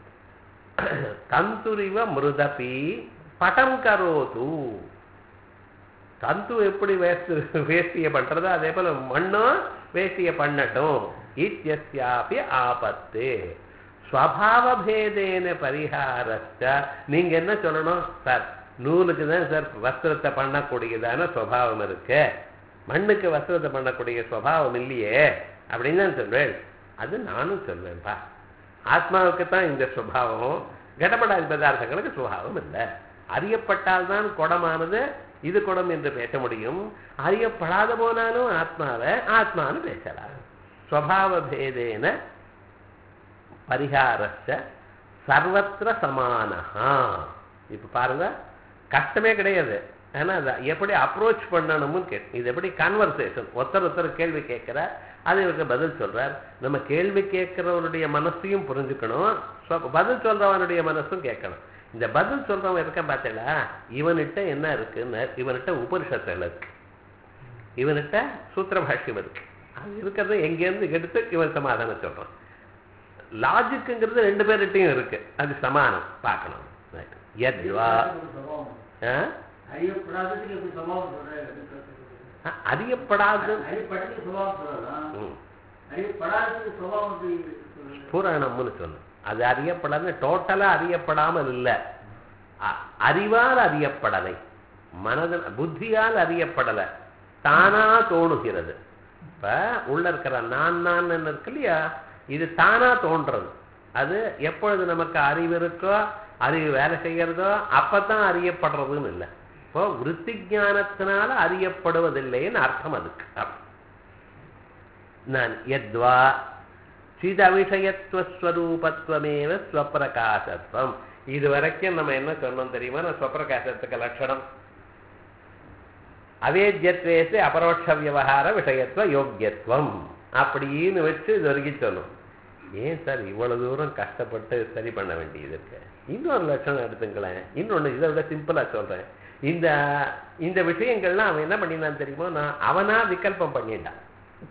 தந்துரிவ மிருதபி படம் கரோது தந்து எப்படி வேஸ்ட் வேஷ்டியை பண்றதோ அதே போல மண்ணும் வேஷ்டியை பண்ணட்டும் இத்தியஸ்யாபி ஆபத்து ஸ்வபாவபேதேன பரிகாரஸ்ட நீங்க என்ன சொல்லணும் சார் நூலுக்கு தான் சார் வஸ்திரத்தை பண்ணக்கூடியதான சுவாவம் இருக்கு மண்ணுக்கு வஸ்திரத்தை பண்ணக்கூடிய சுவாவம் இல்லையே அப்படின்னு தான் சொல்வேன் அது நானும் சொல்வேன்ப்பா ஆத்மாவுக்கு தான் இந்த சுபாவம் கடப்படாத பதார்த்தங்களுக்கு சுபாவம் இல்லை அறியப்பட்டால்தான் குடமானது இது குடம் என்று பேச முடியும் அறியப்படாத போனாலும் ஆத்மாவை ஆத்மான்னு பேசலாம் ஸ்வபாவ பேதேன பரிகாரஸ்ய சர்வத்திர சமானஹா இப்ப பாருங்க கஷ்டமே கிடையாது ஏன்னா அதை எப்படி அப்ரோச் பண்ணணும்னு கே இது எப்படி கான்வர்சேஷன் ஒருத்தர் ஒருத்தர் கேள்வி கேட்கிறார் அது இவருக்கு பதில் சொல்றார் நம்ம கேள்வி கேட்கிறவனுடைய மனசையும் புரிஞ்சுக்கணும் சொ- பதில் சொல்றவனுடைய மனசும் கேட்கணும் இந்த பதில் சொல்றவன் இருக்கான் பார்த்தீங்களா இவன்கிட்ட என்ன இருக்குன்னு இவன்கிட்ட உபனிஷத்தில் இருக்கு இவன்கிட்ட சூத்திர பாஷ்யம் இருக்கு அது இருக்கிறத எங்கேருந்து எடுத்து இவன் சமாதானம் சொல்றான் லாஜிக்குங்கிறது ரெண்டு பேர்கிட்டையும் இருக்கு அது சமானம் பார்க்கணும் Right. யத்வா ஆ? அறியப்படாததுக்கு எப்படி சுபாவம் சொல்றேன் அ- அறியப்படாத அறியப்பட்டதுக்கு சுபாவம் சொல்லலாம் ம். அறியப்படாததுக்கு சுபாவம் எப்படி சொல்றது? புராணம்னு சொன்னோம் அது அறியப்படாத டோட்டலா அறியப்படாமல் இல்லை அ- அறிவால் அறியப்படலை மனதில் புத்தியால் அறியப்படலை தானா தோணுகிறது இப்ப உள்ள இருக்கிற நான் நான் இருக்கு இல்லையா இது தானா தோன்றது அது எப்பொழுது நமக்கு அறிவு இருக்கோ அறிவு வேலை செய்யறதோ அப்பதான் அறியப்படுறதுன்னு இல்லை இப்போ விருத்தி ஞானத்தினால அறியப்படுவதில்லைன்னு அர்த்தம் அதுக்கு அப்படி. நான் யத்வா சிதவிஷயத்துவஸ்வரூபத்துவமேவ ஸ்வப்பிரகாசத்துவம் இது வரைக்கும் நம்ம என்ன சொன்னோம் தெரியுமா நான் ஸ்வப்பிரகாசத்துக்கு லட்சணம் அவேத்யத்வேசு அபரோட்ச விவகார விஷயத்துவ யோக்கியத்துவம் அப்படின்னு வச்சு இது வரைக்கும் சொன்னோம் ஏன் சார் இவ்வளவு தூரம் கஷ்டப்பட்டு சரி பண்ண வேண்டியது இருக்கு இன்னொரு லட்சணம் எடுத்துங்களேன் இன்னொன்னு இதை விட சிம்பிளா சொல்றேன் இந்த இந்த விஷயங்கள்லாம் அவன் என்ன பண்ணினான் தெரியுமா நான் அவனா விகல்பம் பண்ணிட்டான்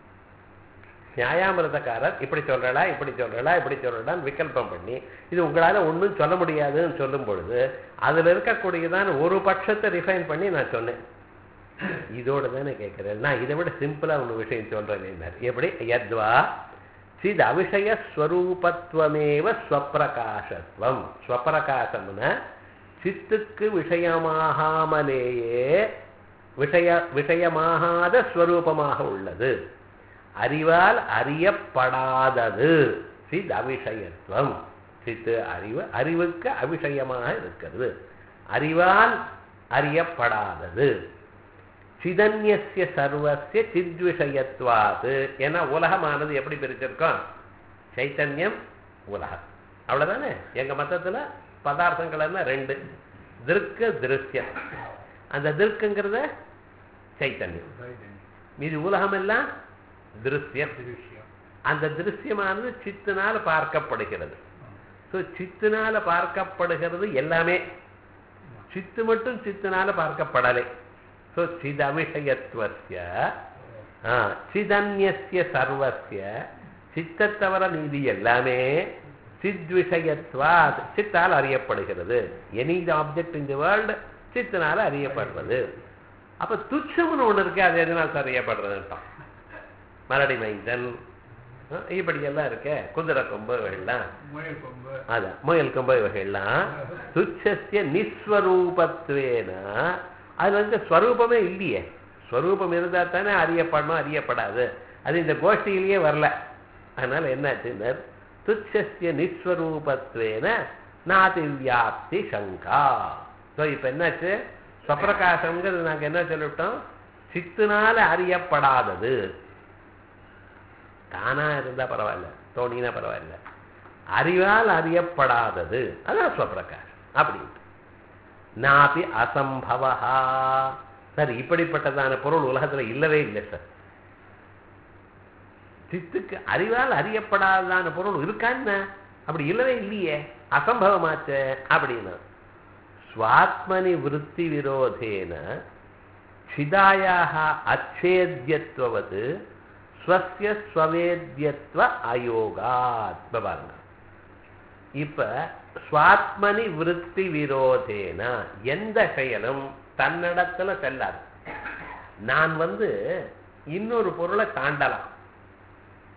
நியாயாமிரதக்காரர் இப்படி சொல்றடா இப்படி சொல்றடா இப்படி சொல்றடான்னு விகல்பம் பண்ணி இது உங்களால ஒண்ணும் சொல்ல முடியாதுன்னு சொல்லும் பொழுது அதுல இருக்கக்கூடியதான ஒரு பட்சத்தை ரிஃபைன் பண்ணி நான் சொன்னேன் இதோட தானே கேட்கிறேன் நான் இதை விட சிம்பிளா ஒரு விஷயம் சொல்றேன் எப்படி யத்வா சித் அவிஷய ஸ்வரூபத்துவமேவ ஸ்வப்பிரகாசத்துவம் ஸ்வப்பிரகாசம்னா சித்துக்கு விஷயமாகாமலேயே விஷய விஷயமாகாத ஸ்வரூபமாக உள்ளது அறிவால் அறியப்படாதது சித் அவிஷயத்துவம் சித்து அறிவு அறிவுக்கு அவிஷயமாக இருக்கிறது அறிவால் அறியப்படாதது சிதன்யஸ்ய சர்வஸ்ய சித்விஷயத்வாது ஏன்னா உலகமானது எப்படி பிரிச்சிருக்கோம் சைத்தன்யம் உலகம் அவ்வளவுதானே எங்க மத்தத்துல பதார்த்தங்கள் எல்லாம் ரெண்டு திருக்க திருஷ்யம் அந்த திருக்குங்கிறத சைத்தன்யம் மீது உலகம் எல்லாம் திருஷ்யம் விஷயம் அந்த திருஷ்யமானது சித்தினால பார்க்கப்படுகிறது ஸோ சித்தினால பார்க்கப்படுகிறது எல்லாமே சித்து மட்டும் சித்தினால பார்க்கப்படலை ஸோ சிதவிஷயத்துவஸ்ய ஆ, சிதன்யஸ்ய சர்வஸ்ய சித்தை தவிர மீதி எல்லாமே சித்விஷயத்வா சித்தால் அறியப்படுகிறது any object in the world சித்தினால அறியப்படுறது அப்ப துச்சம்னு ஒண்ணு இருக்கு அது எதனால் அறியப்படுறதுன்ட்டான் மரடி மைந்தன் ஆ, இப்படி எல்லாம் இருக்க குதிரை கொம்பு இவைகள்லாம் முயல் கொம்பு அதான் முயல் கொம்பு இவைகள்லாம் துச்சஸ்ய நிஸ்வரூபத்வேன அதுல வந்து ஸ்வரூபமே இல்லையே ஸ்வரூபம் இருந்தா தானே அறியப்படணும் அறியப்படாது அது இந்த கோஷ்டியிலேயே வரல அதனால என்னாச்சுன்னா துச்சஸ்ய நிஸ்வரூபத்வேன நாதி வியாப்தி சங்கா ஸோ இப்போ என்னாச்சு ஸ்வப்பிரகாசங்கிறது நாங்க என்ன சொல்லிவிட்டோம் சித்துனால அறியப்படாதது தானா இருந்தா பரவாயில்ல தோணினா பரவாயில்ல அறிவால் அறியப்படாதது அதான் ஸ்வப்பிரகாசம் அப்படின்ட்டு நாபி அசம்பவா சார் இப்படிப்பட்டதான பொருள் உலகத்துல இல்லவே இல்லை சார் சித்துக்கு அறிவால் அறியப்படாததான பொருள் இருக்கான்னு அப்படி இல்லவே இல்லையே அசம்பவமாச்சே அப்படின்னா ஸ்வாத்மனி விருத்தி விரோதேன சிதாயாக அச்சேத்யத்துவது ஸ்வசிய ஸ்வவேத்யத்வ அயோகாத் இப்ப பாருங்க இப்ப ஸ்வாத்மனி விருத்தி விரோதேன எந்த செயலும் தன்னிடத்துல செல்லாது நான் வந்து இன்னொரு பொருளை தாண்டலாம்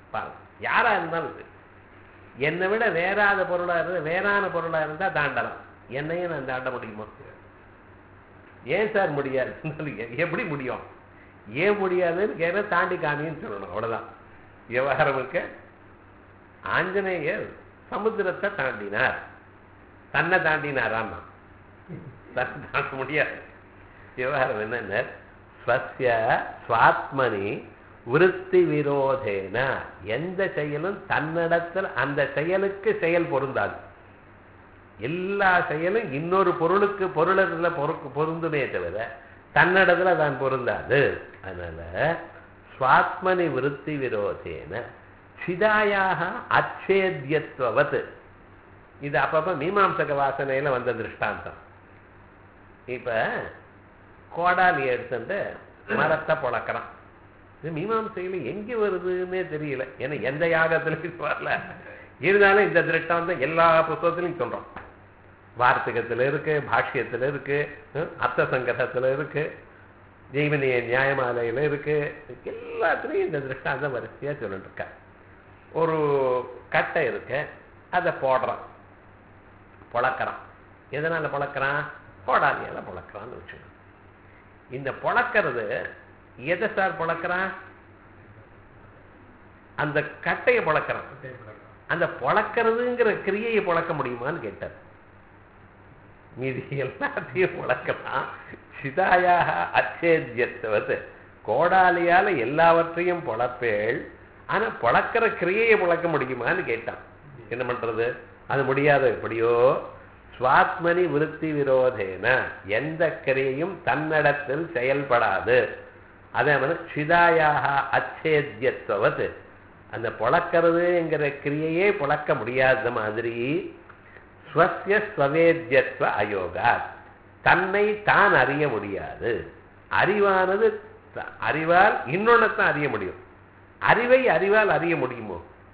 பாருங்க யாரா இருந்தாலும் சரி. என்னை விட வேறாத பொருளா இருந்தா வேறான பொருளா இருந்தா தாண்டலாம் என்னையும் நான் தாண்ட முடியுமா ஏன் சார் முடியாது எப்படி முடியும் ஏன் முடியாதுன்னு கேட்ட தாண்டி காமின்னு சொல்லணும் அவ்வளவுதான் விவகாரம் இருக்க ஆஞ்சநேயர் சமுத்திரத்தை தாண்டினார் தன்னை தாண்டினாரான்னா தன்னை தாண்ட முடியாது விவகாரம் என்னன்னா ஸ்வஸ்ய சுவாத்மனி விருத்தி விரோதேன எந்த செயலும் தன்னிடத்தில் அந்த செயலுக்கு செயல் பொருந்தாது எல்லா செயலும் இன்னொரு பொருளுக்கு பொருளத்துல பொருக்கு பொருந்துமே தவிர தன்னிடத்துல தான் பொருந்தாது அதனால சுவாத்மனி விருத்தி விரோதேன சிதாயாக அச்சேத்யத்துவத் இது அப்பப்ப மீமாம்சக வாசனையில வந்த திருஷ்டாந்தம் இப்ப கோடாலி எடுத்துட்டு மரத்தை பொழக்கிறான் இது மீமாம்சையில எங்க வருதுன்னே தெரியல ஏன்னா எந்த யாகத்திலையும் வரல இருந்தாலும் இந்த திருஷ்டாந்தம் எல்லா புத்தகத்திலையும் சொல்றோம் வார்த்தகத்துல இருக்கு பாஷ்யத்துல இருக்கு ஹம், அர்த்த சங்கடத்துல இருக்கு ஜெய்வனிய நியாயமாலையில இருக்கு எல்லாத்துலயும் இந்த திருஷ்டாந்தம் வரிசையா சொல்லிட்டு இருக்க ஒரு கட்டை இருக்கு அதை போடுறான் பொழக்கிறான் எதனால பொழக்கிறான் கோடாலியால பொழக்கிறான்னு வச்சுக்கணும் இந்த பொழக்கிறது எதை சார் பொழக்கிறான் அந்த கட்டையை பொழக்கிறான் அந்த பொழக்கிறதுங்கிற கிரியையை பொழக்க முடியுமான்னு கேட்டார் மீதி எல்லாத்தையும் பொழக்கலாம் சிதாயாக அச்சேத்தியத்துவது கோடாலியால எல்லாவற்றையும் பொழப்பேள் ஆனா பொழக்கிற கிரியையை பொழக்க முடியுமான்னு கேட்டான் என்ன பண்றது அது முடியாது எப்படியோ சுவாத்மனி விருத்தி விரோதேன எந்த கிரியையும் தன்னிடத்தில் செயல்படாது அதே மாதிரி சிதாயாக அச்சேத்தியத்துவது அந்த பொழக்கிறதுங்கிற கிரியையே பொழக்க முடியாத மாதிரி ஸ்வசிய ஸ்வவேத்யத்வ அயோகா தன்னை தான் அறிய முடியாது அறிவானது த- அறிவால் இன்னொன்னத்தான் அறிய முடியும் அறிவை அறிவால் அறிய முடியுமோ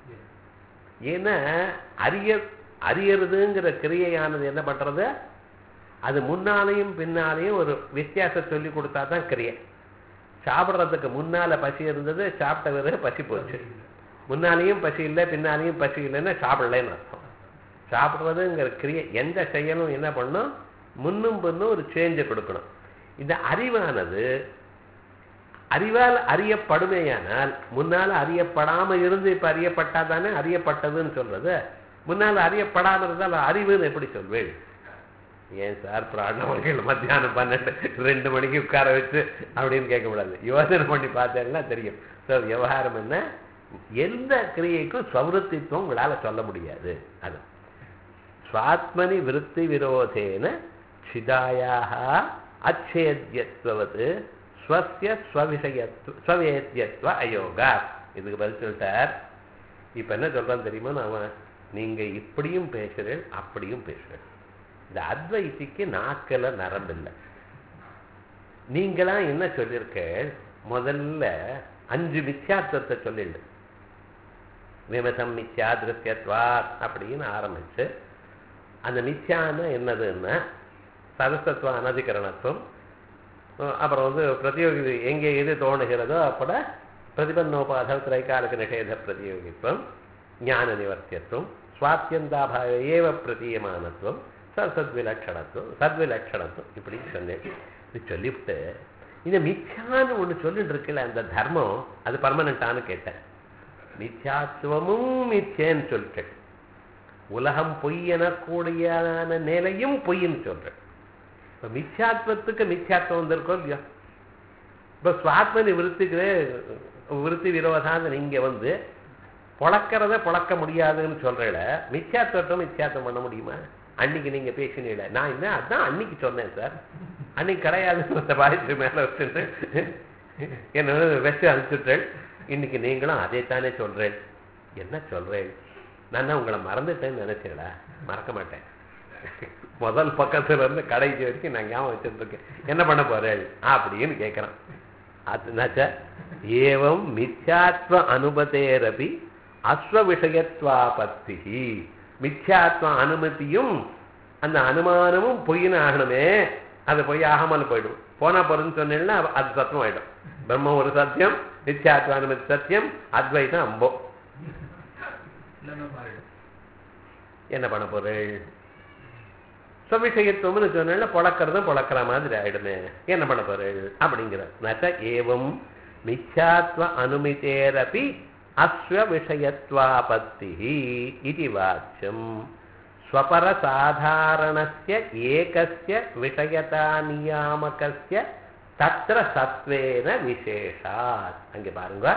ஏன்னா அறிய அறியறதுங்கிற கிரியையானது என்ன பண்றது அது முன்னாலையும் பின்னாலையும் ஒரு வித்தியாசம் சொல்லி கொடுத்தா தான் கிரியை சாப்பிட்றதுக்கு முன்னால பசி இருந்தது சாப்பிட்ட பிறகு பசி போச்சு முன்னாலேயும் பசி இல்லை பின்னாலேயும் பசி இல்லைன்னா சாப்பிடலைன்னு அர்த்தம் சாப்பிட்றதுங்கிற கிரியை எந்த செயலும் என்ன பண்ணும் முன்னும் பின்னும் ஒரு சேஞ்சை கொடுக்கணும் இந்த அறிவானது அறிவால் அறியப்படுமேயானால் முன்னால அறியப்படாம இருந்து இப்ப அறியப்பட்டா தானே அறியப்பட்டதுன்னு சொல்றது முன்னால அறியப்படாம இருந்தால் அறிவுன்னு எப்படி சொல்வேன் ஏன் சார் பிராணவர்கள் மத்தியானம் பன்னெண்டு ரெண்டு மணிக்கு உட்கார வச்சு அப்படின்னு கேட்க கூடாது யோசனை பண்ணி பார்த்தேன்னா தெரியும் ஸோ விவகாரம் என்ன எந்த கிரியைக்கும் சௌரத்தித்துவம் உங்களால சொல்ல முடியாது அது சுவாத்மனி விருத்தி விரோதேன சிதாயாக அச்சேத்யத்துவது ஸ்வசிய ஸ்வவிஷயத்துவ ஸ்வவேத்தியத்துவ அயோகா இதுக்கு பதில் சொல்லிட்டார் இப்ப என்ன சொல்றான்னு தெரியுமா நாம நீங்க இப்படியும் பேசுறேன் அப்படியும் பேசுறேன் இந்த அத்வைத்திக்கு நாக்கில நரம்பு இல்லை நீங்களாம் என்ன சொல்லியிருக்க முதல்ல அஞ்சு மித்யாத்வத்தை சொல்லிடு விமசம் மித்யா திருத்தியத்வா அப்படின்னு ஆரம்பிச்சு அந்த மித்யான்னு என்னதுன்னா சரஸ்தத்துவ அனதிகரணத்துவம் அஹ் அப்புறம் வந்து பிரதியோகி எங்கே எது தோணுகிறதோ அப்பட பிரதிபன்னோபாத திரைகாலக நிஷேத பிரதியோகித்துவம் ஞான நிவர்த்தியத்துவம் சுவாத்தியந்தாபாவ ஏவ பிரதீயமானத்துவம் சத்விலட்சணத்துவம் சத்விலட்சணத்துவம் இப்படி சொன்னேன் இது சொல்லிவிட்டு இந்த மித்யான்னு ஒன்று சொல்லிட்டு இருக்குல்ல அந்த தர்மம் அது பர்மனண்டான்னு கேட்டேன் மித்யாத்துவமும் மித்யேன்னு சொல்லிட்டேன் உலகம் பொய் எனக்கூடியதான நிலையும் பொய்ன்னு சொல்றேன் இப்ப மித்யாத்வத்துக்கு மித்யாத்வம் வந்திருக்கோம் இல்லையோ இப்ப சுவாத்மனி விருத்திக்கு விருத்தி விரோதான்னு நீங்க வந்து பொழக்கிறத பொழக்க முடியாதுன்னு சொல்றேல மித்யாத்வத்தை மித்யாத்வம் பண்ண முடியுமா அன்னைக்கு நீங்க பேசினீல நான் என்ன அதான் அன்னைக்கு சொன்னேன் சார் அன்னைக்கு கிடையாதுன்னு அந்த பாயத்து மேல வச்சுட்டு என்ன வச்சு அனுப்பிச்சுட்டேன் இன்னைக்கு நீங்களும் அதைத்தானே சொல்றேன் என்ன சொல்றேன் நான் தான் உங்களை மறந்துட்டேன்னு நினைச்சேடா மறக்க மாட்டேன் முதல் பக்கத்துல இருந்து கடைசி வரைக்கும் நான் ஞாபகம் வச்சுட்டு இருக்கேன் என்ன பண்ண போறேன் அப்படின்னு கேட்கிறான் அதுனாச்சா ஏவம் மித்யாத்வ அனுபதேரபி அஸ்வ விஷயத்வாபத்தி மித்யாத்வ அனுமதியும் அந்த அனுமானமும் பொய்னு ஆகணுமே அது பொய் ஆகாமல் போயிடும் போனா போறதுன்னு சொன்னேன்னா அது சத்தம் ஆயிடும் பிரம்மம் ஒரு சத்தியம் நித்யாத்வ அனுமதி சத்தியம் அத்வைதம் அம்போ இல்லைன்னா மாறிடும் என்ன பண்ண பொருள் சுவிஷயத்துவம்னு சொன்னா பொழக்கிறதும் பொழக்கிற மாதிரி ஆயிடுமே என்ன பண்ண பொருள் அப்படிங்கிற நச்ச ஏவம் மிச்சாத்வ அனுமிதேரபி அஸ்வ விஷயத்வாபத்தி இது வாச்சியம் ஸ்வபர சாதாரணஸ்ய ஏகஸ்ய விஷயதா நியாமகஸ்ய தத்ர சத்வேன விசேஷாத் அங்கே பாருங்க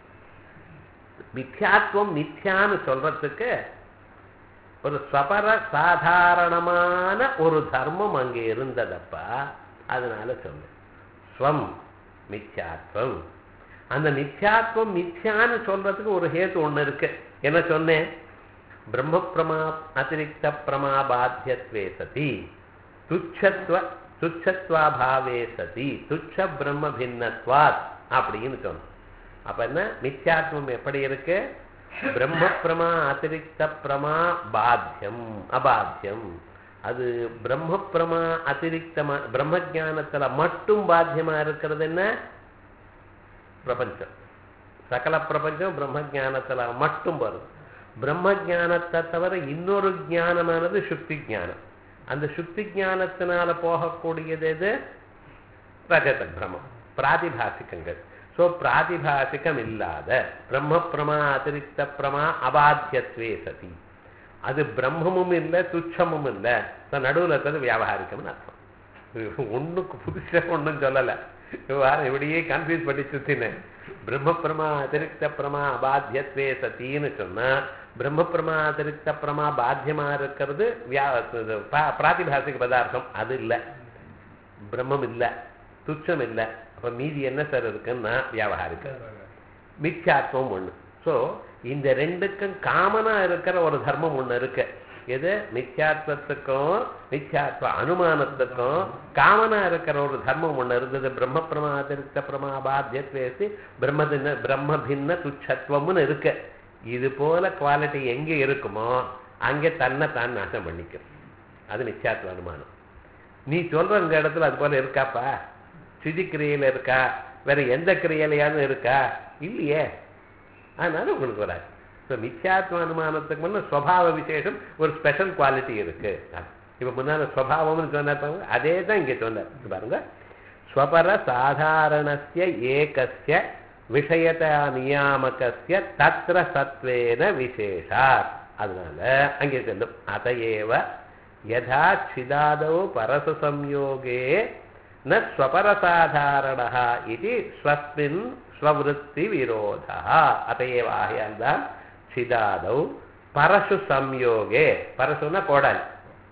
மித்யாத்வம் மித்யான்னு சொல்றதுக்கு ஒரு ஸ்வபர சாதாரணமான ஒரு தர்மம் அங்கே இருந்ததப்பா அதனால சொன்னேன் ஸ்வம் மித்யாத்வம் அந்த மித்யாத்வம் மித்யான்னு சொல்றதுக்கு ஒரு ஹேத்து ஒண்ணு இருக்கு என்ன சொன்னேன் பிரம்ம பிரமா அதிரிக்த பிரமா பாத்தியத்வே சதி துச்சத்வ துச்சத்வாபாவே சதி துச்ச பிரம்ம பின்னத்வாத் அப்படின்னு சொன்னோம் அப்ப என்ன மித்யாத்வம் எப்படி இருக்கு பிரம்ம பிரமா அதிரிக்த பிரமா பாத்தியம் அபாத்தியம் அது பிரம்ம பிரமா அதிரிக்தமா பிரம்ம ஜானத்துல மட்டும் பாத்தியமா இருக்கிறது என்ன பிரபஞ்சம் சகல பிரபஞ்சம் பிரம்ம ஜானத்துல மட்டும் வரும் பிரம்ம ஜானத்தை தவிர இன்னொரு ஞானமானது சுக்தி ஞானம் அந்த சுக்தி ஞானத்தினால போகக்கூடியது எது ரஜத பிரமம் பிராதிபாசிகங்கள் ஸோ பிராதிபாசிகம் இல்லாத பிரம்ம பிரமா அதிரிக்த பிரமா அபாத்தியத்வே சதி அது பிரம்மமும் இல்லை துச்சமும் இல்லை நடுவில் இருக்கிறது வியாபாரிக்கம்னு அர்த்தம் ஒண்ணுக்கு புதுசாக ஒன்றும் சொல்லலை வாரம் இப்படியே கன்ஃபியூஸ் பண்ணி சுத்தினேன் பிரம்ம பிரமா அதிரிக்த பிரமா அபாத்தியத்வே சத்தின்னு சொன்னா பிரம்ம பிரமா அதிரிக்த பிரமா பாத்தியமா இருக்கிறது வியா இது பா- பிராதிபாசிக பதார்த்தம் அது இல்லை பிரம்மம் இல்லை துச்சம் இல்லை அப்ப மீதி என்ன சார் இருக்குன்னா வியாபாரிக்கம் மித்யாத்வம் ஒண்ணு ஸோ இந்த ரெண்டுக்கும் காமனா இருக்கிற ஒரு தர்மம் ஒண்ணு இருக்கு எது மித்யாத்வத்துக்கும் மித்யாத்வ அனுமானத்துக்கும் காமனா இருக்கிற ஒரு தர்மம் ஒண்ணு இருந்தது பிரம்ம பிரமாதிருத்த பிரமா பாத்தியத்வேசி பிரம்ம தின்ன பிரம்ம பின்ன துச்சத்துவம்னு இருக்கு இது போல குவாலிட்டி எங்க இருக்குமோ அங்கே தன்னை தான் நாசம் பண்ணிக்கும் அது மித்யாத்வ அனுமானம் நீ சொல்ற இந்த இடத்துல அது போல இருக்காப்பா சிதி கிரியையில இருக்கா வேற எந்த கிரியையிலையாவது இருக்கா இல்லையே அதனால உங்களுக்கு வராது ஸோ மித்யாத்ம அனுமானத்துக்கு முன்ன ஸ்வபாவ விசேஷம் ஒரு ஸ்பெஷல் குவாலிட்டி இருக்கு இப்போ முன்னால ஸ்வபாவம்னு சொன்னார் அதே தான் இங்கே சொன்னார் இது பாருங்க ஸ்வபர சாதாரணஸ்ய ஏகஸ்ய விஷயதா நியாமகஸ்ய தத்ர சத்வேன விசேஷாத் அதனால அங்கே செல்லும் அதையேவ யதா சிதாதௌ பரசு சம்யோகே ந ஸ்வபரசாதாரணः இது ஸ்வஸ்மின் ஸ்வவிருத்தி விரோதா அதையேவ ஆகையால்தான் சிதாதௌ பரசு சம்யோகே பரசுன்னா கோடாலி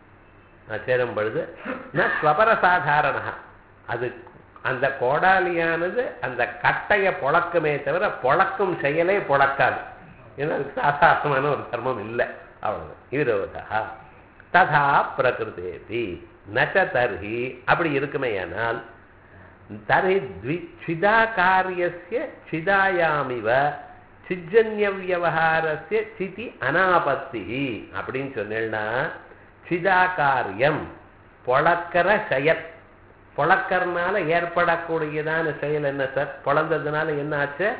நான் சேரும் பொழுது ந ஸ்வபரசாதாரணா அது அந்த கோடாலியானது அந்த கட்டையை பொழக்குமே தவிர பொழக்கும் செயலே பொழக்காது ஏன்னா அது சாதாரணமான ஒரு தர்மம் இல்லை அவ்வளவு விரோதா ததா பிரகிருதேபி நச்ச தர்ஹி அப்படி இருக்குமேயானால் தர்ஹி த்வி சிதா காரியஸ்ய சிதாயாமிவ சிஜன்ய வியவகாரஸ்ய சிதி அனாபத்தி அப்படின்னு சொன்னேன்னா சிதா காரியம் பொழக்கிற செயல் பொழக்கறனால ஏற்படக்கூடியதான செயல் என்ன சார் பொழந்ததுனால என்ன ஆச்சு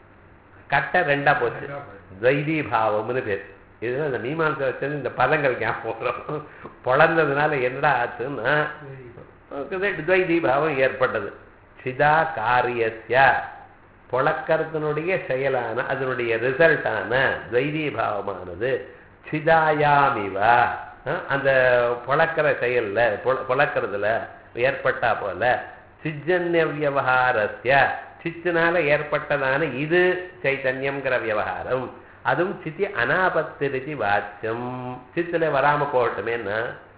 கட்டை ரெண்டா போச்சு துவைதி பாவம்னு பேர் இது அந்த மீமாசை வச்சது இந்த பதங்கள் ஞாபகம் வரும் பொழந்ததுனால என்னடா ஆச்சுன்னா துவைதி பாவம் ஏற்பட்டது சிதா காரியஸ்ய பொழக்கறத்தினுடைய செயலான அதனுடைய ரிசல்ட்டான துவைதி பாவமானது சிதாயாமிவ அஹ், அந்த பொழக்கிற செயல்ல பொழ- பொழக்கிறதுல ஏற்பட்டா போல சிஜன்ய வியவகாரஸ்ய சித்தினால ஏற்பட்டதான இது சைத்தன்யம்ங்கிற விவகாரம் அதுவும் சித்தி அனாபத்திருதி வாச்சியம் சித்துல வராம போகட்டுமேன்னா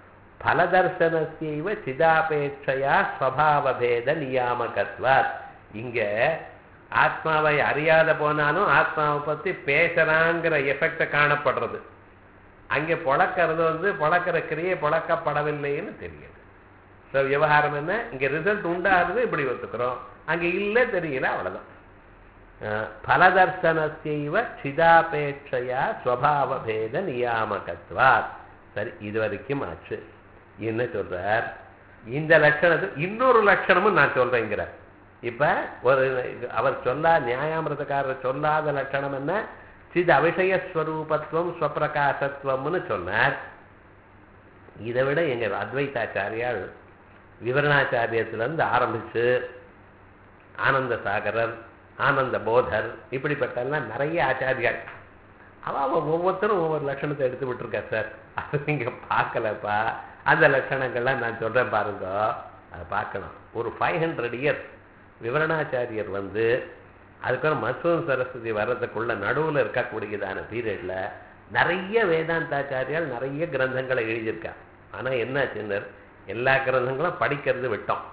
பலதர்சனசைவ சிதாபேட்சையா ஸ்வபாவபேத நியாமகத்வாத் இங்க ஆத்மாவை அறியாத போனாலும் ஆத்மாவை பத்தி பேசுறாங்கிற எஃபெக்ட் காணப்படுறது அங்கே பொழக்கிறது வந்து பொழக்கிற கிரியை பொழக்கப்படவில்லைன்னு தெரியுது ஸோ விவகாரம் என்ன இங்க ரிசல்ட் உண்டாகிறது இப்படி ஒத்துக்கிறோம் அங்க இல்லை தெரியல அவ்வளவுதான் அஹ், பலதர்சனசைவ சிதாபேட்சையா ஸ்வபாவபேத நியாமகத்வாத் சரி இது வரைக்கும் ஆச்சு என்ன சொல்றார் இந்த லட்சணத்துக்கு இன்னொரு லட்சணமும் நான் சொல்றேங்கிறார் இப்ப ஒரு அவர் சொல்லா நியாயாமிரதக்காரர் சொல்லாத லட்சணம் என்ன சித் அவிஷயஸ்வரூபத்துவம் ஸ்வப்பிரகாசத்துவம்னு சொன்னார் இதை விட எங்க அத்வைதாச்சாரியால் விவரணாச்சாரியத்திலிருந்து ஆரம்பிச்சு ஆனந்த சாகரர் ஆனந்த போதர் இப்படிப்பட்டெல்லாம் நிறைய ஆச்சாரியார் அவ அவ ஒவ்வொருத்தரும் ஒவ்வொரு லட்சணத்தை எடுத்து விட்டுருக்கா சார் அது நீங்க பார்க்கலப்பா அந்த லட்சணங்கள்லாம் நான் சொல்றேன் பாருங்க அதை பார்க்கணும் ஒரு ஃபைவ் ஹண்ட்ரட் இயர்ஸ் விவரணாச்சாரியர் வந்து அதுக்கப்புறம் மசூன் சரஸ்வதி வர்றதுக்குள்ள நடுவில் இருக்கக்கூடியதான பீரியட்ல நிறைய வேதாந்தாச்சாரியால் நிறைய கிரந்தங்களை எழுதியிருக்கா ஆனா என்ன சின்னர் எல்லா கிரந்தங்களும் படிக்கிறது விட்டோம்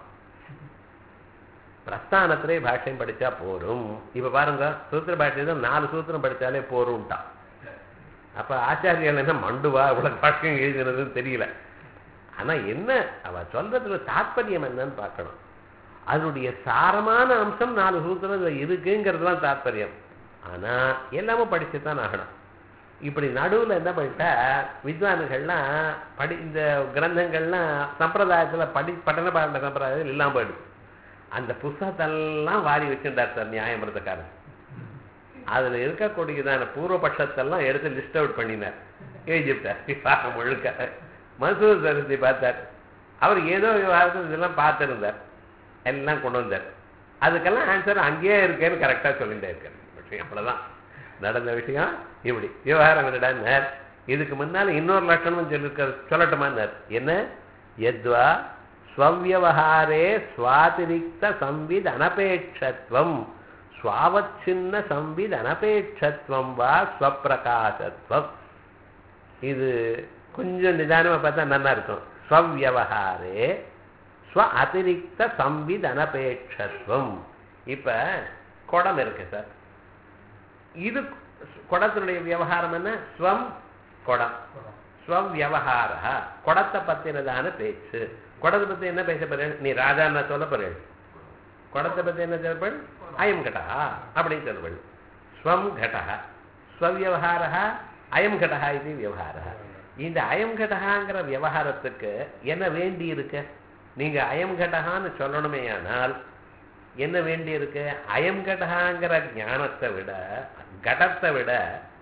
பிரஸ்தானத்திலே பாஷ்யம் படிச்சா போரும் இப்ப பாருங்க சூத்திர பாஷ்யம் நாலு சூத்திரம் படிச்சாலே போரும்ட்டான் அப்ப ஆச்சாரியர்கள் என்ன மண்டுவா இவ்வளவு பாஷ்யம் எழுதுனதுன்னு தெரியல ஆனா என்ன அவ சொல்றதுல தாற்பயம் என்னன்னு பார்க்கணும் அதனுடைய சாரமான அம்சம் நாலு சூத்திரத்துல இருக்குங்கிறது தான் தாற்பயம் ஆனா எல்லாமே படிச்சுதான் ஆகணும் இப்படி நடுவுல என்ன பண்ணிட்டா வித்வான்கள்லாம் படி இந்த கிரந்தங்கள்லாம் சம்பிரதாயத்துல படி பட்டண பாண்ட சம்பிரதாயத்தில் இல்லாம போயிடுது அந்த புஸ்தகத்தெல்லாம் வாரி வச்சுட்டார் சார் நியாயமிரதக்காரன் அதுல இருக்கக்கூடியதான பூர்வபட்சத்தெல்லாம் எடுத்து லிஸ்ட் அவுட் பண்ணினார் எழுதிவிட்டார் விவாகம் முழுக்க மசூர் சரஸ்வதி பார்த்தார் அவர் ஏதோ விவாதத்தில் இதெல்லாம் பார்த்துருந்தார் எல்லாம் கொண்டு வந்தார் அதுக்கெல்லாம் ஆன்சர் அங்கேயே இருக்கேன்னு கரெக்டாக சொல்லிட்டே இருக்கார் விஷயம் அவ்வளோதான் நடந்த விஷயம் இப்படி விவகாரம் என்னடான்னார் இதுக்கு முன்னால இன்னொரு லட்சணம் சொல்லிருக்க சொல்லட்டுமான்னார் என்ன எத்வா ஸ்வவியவஹாரே சுவாதிரிக்த சம்வித் அனபேட்சத்வம் சுவாவச்சின்ன சம்வித் அனபேட்சத்வம் வா ஸ்வப்பிரகாசத்வம் இது கொஞ்சம் நிதானமா பார்த்தா நல்லா இருக்கும் ஸ்வவியவஹாரே ஸ்வ அதிரிக்த சம்வித் அனபேட்சத்வம் இப்ப குடம் இருக்கு சார் இது குடத்தினுடைய விவகாரம் என்ன ஸ்வம் குடம் ஸ்வம் வியவஹார குடத்தை பத்தினதான பேச்சு குடத்தை பத்தி என்ன பேச போறேன் நீ ராஜா நான் சொல்ல போறேன் குடத்தை பத்தி என்ன சொல்லப்பள் அயம் கடா அப்படின்னு சொல்லப்பள் ஸ்வம் கடா ஸ்வவியவஹார அயம் கடா இது விவகார இந்த அயம் கடகாங்கிற விவகாரத்துக்கு என்ன வேண்டி இருக்கு நீங்க அயம் கடகான்னு சொல்லணுமே ஆனால் என்ன வேண்டி இருக்கு அயம் கடகாங்கிற ஞானத்தை விட கடத்தை விட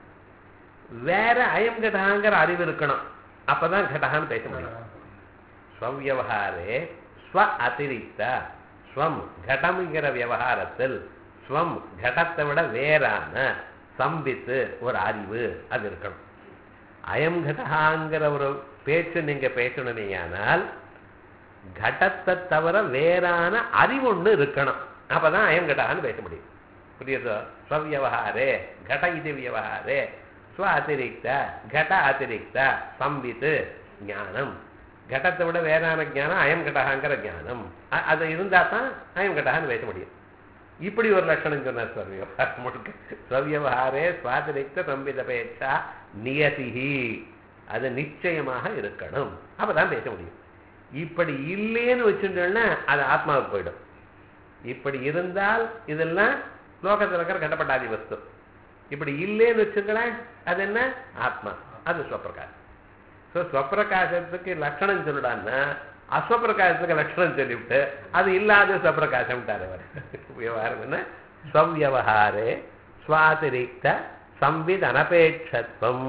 வேற அயம் கடகாங்கிற அறிவு இருக்கணும் அப்பதான் கடகான்னு பேச முடியும் ஸ்வவியவகாரே ஸ்வ அதிரிக்த ஸ்வம் கடம்ங்கிற விவகாரத்தில் ஸ்வம் கடத்தை விட வேறான சம்பித்து ஒரு அறிவு அது இருக்கணும் அயம் கடகாங்கிற ஒரு பேச்சு நீங்க பேசணுமேயானால் கடத்தை தவிர வேறான அறிவு ஒண்ணு இருக்கணும் அப்பதான் அயம் கடகான்னு பேச முடியும் புரியுதோ ஸ்வவியவகாரே கட இது வியவகாரே ஸ்வ அதிரிக்த கட அதிரிக்த சம்பித்து ஞானம் கடத்தை விட வேறான ஞானம் அயம் கடகாங்கிற ஞானம் அ- அது இருந்தா தான் அயம் கடகான்னு பேச முடியும் இப்படி ஒரு லட்சணம் சொன்னார் ஸ்வவியவகாரம் முழுக்க ஸ்வவியவகாரே சுவாதிரிக்த சம்பிதபேட்சா நியதிஹி அது நிச்சயமாக இருக்கணும் அப்பதான் பேச முடியும் இப்படி இல்லைன்னு வச்சுட்டோம்னா அது ஆத்மாவுக்கு போயிடும் இப்படி இருந்தால் இதெல்லாம் லோகத்தில் இருக்கிற கட்டப்பட்டாதி வஸ்து இப்படி இல்லைன்னு வச்சுங்களேன் அது என்ன ஆத்மா அது ஸ்வப்பிரகாசம் ஸோ ஸ்வப்பிரகாசத்துக்கு லட்சணம் சொல்லிடான்னா அஸ்வப்பிரகாசத்துக்கு லட்சணம் சொல்லிவிட்டு அது இல்லாத ஸ்வப்பிரகாசம்ட்டார் அவர் விவகாரம் என்ன ஸ்வவியவகாரே சுவாதிரிக்த சம்வித் அனபேட்சத்துவம்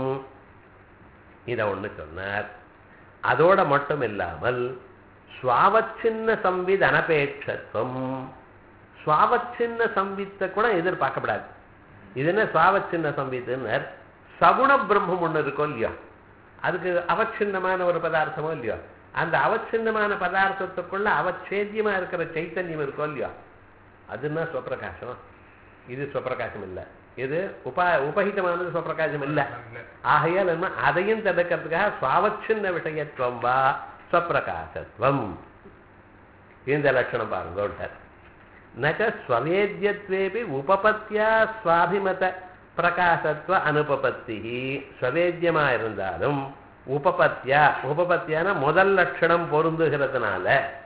இதை ஒண்ணு சொன்னார் அதோட மட்டும் இல்லாமல் சுவாவச்சின்ன சம்வித் அனபேட்சத்துவம் சுவாவச்சின்ன சம்வித்தை கூட எதிர்பார்க்கப்படாது இது என்ன சுவாவச்சின்ன சம்வித்துன்னர் சகுண பிரம்மம் ஒண்ணு இருக்கும் இல்லையோ அதுக்கு அவச்சின்னமான ஒரு பதார்த்தமோ இல்லையோ அந்த அவச்சின்னமான பதார்த்தத்துக்குள்ள அவச்சேத்தியமா இருக்கிற சைத்தன்யம் இருக்கும் இல்லையோ அதுன்னா ஸ்வப்பிரகாசம் இது ஸ்வப்பிரகாசம் இல்லை இது உபா உபகிதமானது ஸ்வப்பிரகாசம் இல்லை ஆகையால் என்ன அதையும் தடுக்கிறதுக்காக சுவாவச்சின்ன விஷயத்துவம் வா ஸ்வப்பிரகாசத்துவம் இந்த லட்சணம் பாருங்க நச்ச ஸ்வவேத்யத்வேபி உபபத்தியா சுவாபிமத பிரகாசத்துவ அனுபபத்தி ஸ்வவேத்தியமா இருந்தாலும் உபபத்தியா உபபத்தியான முதல் லட்சணம் பொருந்துகிறதுனால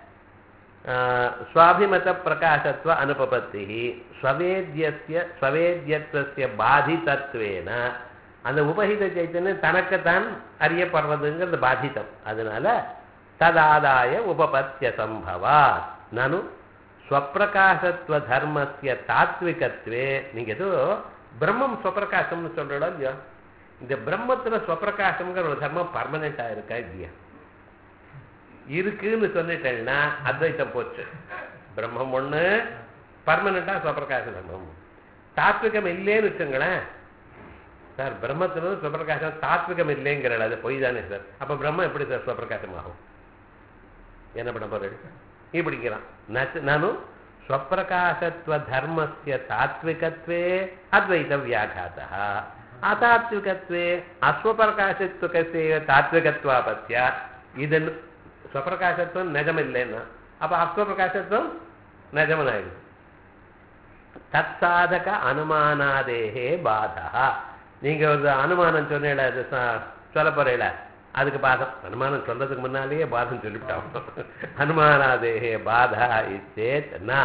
ஆஹ், சுவாபிமத பிரகாசத்துவ அனுபபத்தி ஸ்வவேத்யஸ்ய ஸ்வவேத்யத்துவஸ்ய பாதிதத்வேன அந்த உபஹித சைத்தன்யம் தனக்குத்தான் அறியப்படுறதுங்கிறது பாதிதம் அதனால ததாதாய உபபத்திய சம்பவா நனு ஸ்வப்பிரகாசத்துவ தர்மஸ்ய தாத்விகத்வே நீங்க ஏதோ பிரம்மம் ஸ்வப்பிரகாசம்னு சொல்றோம் இல்லையா இந்த பிரம்மத்துல ஸ்வப்பிரகாசம்ங்கிற ஒரு தர்மம் பர்மனெண்டா இருக்கா இல்லையா இருக்குன்னு சொல்லிட்டேன்னா அத்வைத்தம் போச்சு பிரம்மம் ஒண்ணு பர்மனெண்டா ஸ்வப்பிரகாச தர்மம் தாத்விகம் இல்லைன்னு வச்சுங்களேன் சார் பிரம்மத்துல இருந்து ஸ்வப்பிரகாசம் தாத்விகம் இல்லைங்கிறல அது பொய் தானே சார் அப்ப பிரம்மம் எப்படி சார் ஸ்வப்பிரகாசம் ஆகும் என்ன பண்ண போறேன் இப்படிங்கிறான் நச்சு- நானும் ஸ்வப்பிரகாசத்துவ தர்மஸ்ய தாத்விகத்வே அத்வைத வியாகாதா அதாத்விகத்வே அஸ்வபிரகாசத்துவகஸ்ய தாத்விகத்வாபத்திய இதன் ஸ்வப்பிரகாசத்துவம் நிஜமில்லைன்னா அப்ப அஸ்வபிரகாசத்துவம் நிஜமனாயிடுது தற்சாதக அனுமானாதேகே பாதா நீங்க ஒரு அனுமானம் சொன்னீங்கள அது ச- சொல்ல போறீங்கள அதுக்கு பாதம் அனுமானம் சொல்றதுக்கு முன்னாலேயே பாதம் சொல்லிவிட்டோம் அனுமானாதேகே பாதா இச்சேத் ந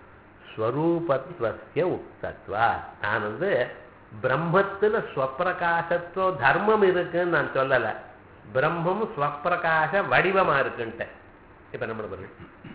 ஸ்வரூபத்வஸ்ய உக்தத்வா நான் வந்து பிரம்மத்துல ஸ்வப்பிரகாசத்துவ தர்மம் இருக்குன்னு நான் சொல்லல பிரம்மம் ஸ்வப்பிரகாச வடிவமா இருக்குன்ட்டேன் இப்ப நம்ம பாருங்க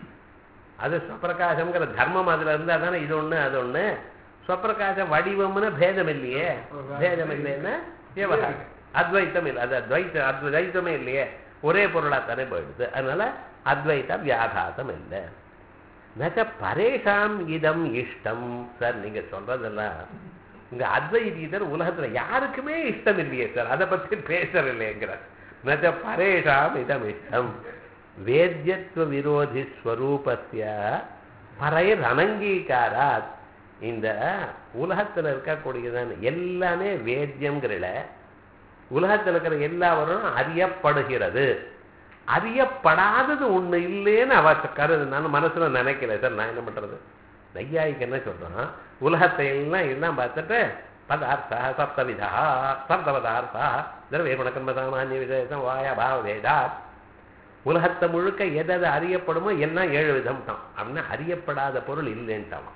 அது ஸ்வப்பிரகாசம்ங்கிற தர்மம் அதுல இருந்தா தானே இது ஒண்ணு அது ஒண்ணு ஸ்வப்பிரகாச வடிவம்னு பேதம் இல்லையே பேதம் இல்லைன்னா விவகாரம் அத்வைத்தம் இல்லை அது அத்வைத்த அத்வைத்தமே இல்லையே ஒரே பொருளா தானே போயிடுது அதனால அத்வைத்த வியாகாதம் இல்லை நச்ச பரேஷாம் இதம் இஷ்டம் சார் நீங்க சொல்றதெல்லாம் இங்க அத்வைதீதர் உலகத்துல யாருக்குமே இஷ்டம் இல்லையே சார் அதை பத்தி பேசறதில்லைங்கிற நச்ச பரேஷாம் இதம் இஷ்டம் வேத்யத்துவ விரோதி ஸ்வரூபஸ்ய பரையர் அனங்கீகாராத் இந்த உலகத்துல இருக்கக்கூடியதான எல்லாமே வேத்தியம்ங்கிறல உலகத்துல இருக்கிற எல்லாவரும் அறியப்படுகிறது அறியப்படாதது ஒண்ணு இல்லைன்னு அவ கருது நான் மனசுல நினைக்கல சார் நான் என்ன பண்றது நையாய்க்கு என்ன சொல்றான் உலகத்தை எல்லாம் எல்லாம் பார்த்துட்டு பதார்த்தா சப்தவிதா சப்தபதார்த்தா திரவிய கர்ம சாமானிய விசேஷம் வாயா பாவ வேதா உலகத்தை முழுக்க எது எது அறியப்படுமோ எல்லாம் ஏழு விதம் தான் அப்படின்னா அறியப்படாத பொருள் இல்லைன்ட்டான்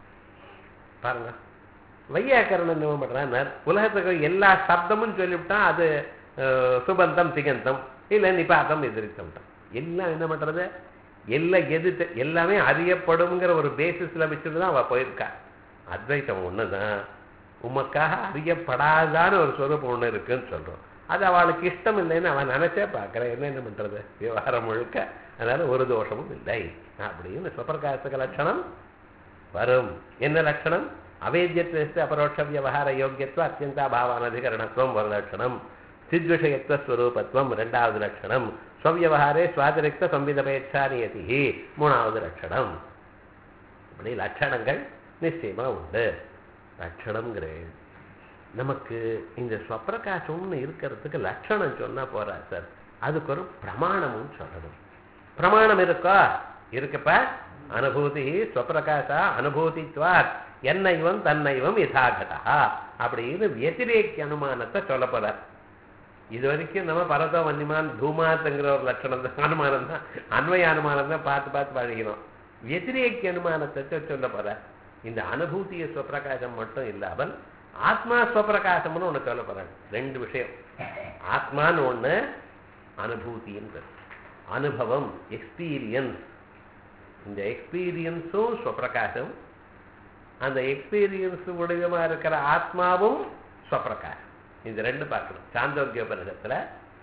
பாருங்க வையாக்கரணம் என்ன பண்றான் உலகத்துக்கு எல்லா சப்தமும் சொல்லிவிட்டான் அது அஹ், சுபந்தம் திகந்தம் இல்ல நிபாத்தம் எதிரித்தம் எல்லாம் என்ன பண்றது எல்லாம் எது தெ- எல்லாமே அறியப்படும்ங்கிற ஒரு பேசிஸ்ல வச்சுட்டு தான் அவ போயிருக்கா அத்வைத்தம் ஒண்ணுதான் உமக்காக அறியப்படாதான ஒரு சொரூபம் ஒண்ணு இருக்குன்னு சொல்றோம் அது அவளுக்கு இஷ்டம் இல்லைன்னு அவன் நினைச்சே பார்க்கறேன் என்ன என்ன பண்றது விவகாரம் முழுக்க அதனால ஒரு தோஷமும் இல்லை அப்படின்னு சுப்பிரகாசக லட்சணம் வரும் என்ன லட்சணம் அவேத்யத்வஸ்து அபரோட்ச வியவகார யோக்கியத்துவ அத்தியந்தா பாவானதிகரணத்துவம் ஒரு லட்சணம் சித்விஷயத்துவ ஸ்வரூபத்துவம் ரெண்டாவது லட்சணம் ஸ்வவியவகாரே சுவாதிரிக்த சம்விதபேட்சா நியதி மூணாவது லட்சணம் இப்படி லட்சணங்கள் நிச்சயமா உண்டு லட்சணம்ங்கிறேன் நமக்கு இந்த ஸ்வப்பிரகாசம்னு இருக்கிறதுக்கு லட்சணம் சொன்னா போறா சார் அதுக்கு ஒரு பிரமாணமும் சொல்லணும் பிரமாணம் இருக்கா இருக்குப்ப அனுபூதி ஸ்வப்பிரகாசா அனுபூதித்வாத் என்னைவம் தன்னைவம் யதாகதா அப்படின்னு வத்திரேக்கி அனுமானத்தை சொல்ல போறார் இது வரைக்கும் நம்ம பரதோ வன்னிமான் தூமாத்துங்கிற ஒரு லட்சணம் தான் அனுமானம் தான் அன்வய அனுமானம் தான் பார்த்து பார்த்து பழகினோம் வத்திரேக்கி அனுமானத்தை சொல்ல போறார் இந்த அனுபூதிய ஸ்வப்பிரகாசம் மட்டும் இல்லாமல் ஆத்மா ஸ்வப்பிரகாசம்னு ஒண்ணு சொல்ல போறாங்க ரெண்டு விஷயம் ஆத்மான்னு ஒண்ணு அனுபூதின்றது அனுபவம் எக்ஸ்பீரியன்ஸ் இந்த எக்ஸ்பீரியன்ஸும் ஸ்வப்பிரகாசம் அந்த எக்ஸ்பீரியன்ஸ் உடையமா இருக்கிற ஆத்மாவும் ஸ்வப்பிரகாசம் இது ரெண்டு பார்க்கணும் சாந்தோக்கியோபனிடத்துல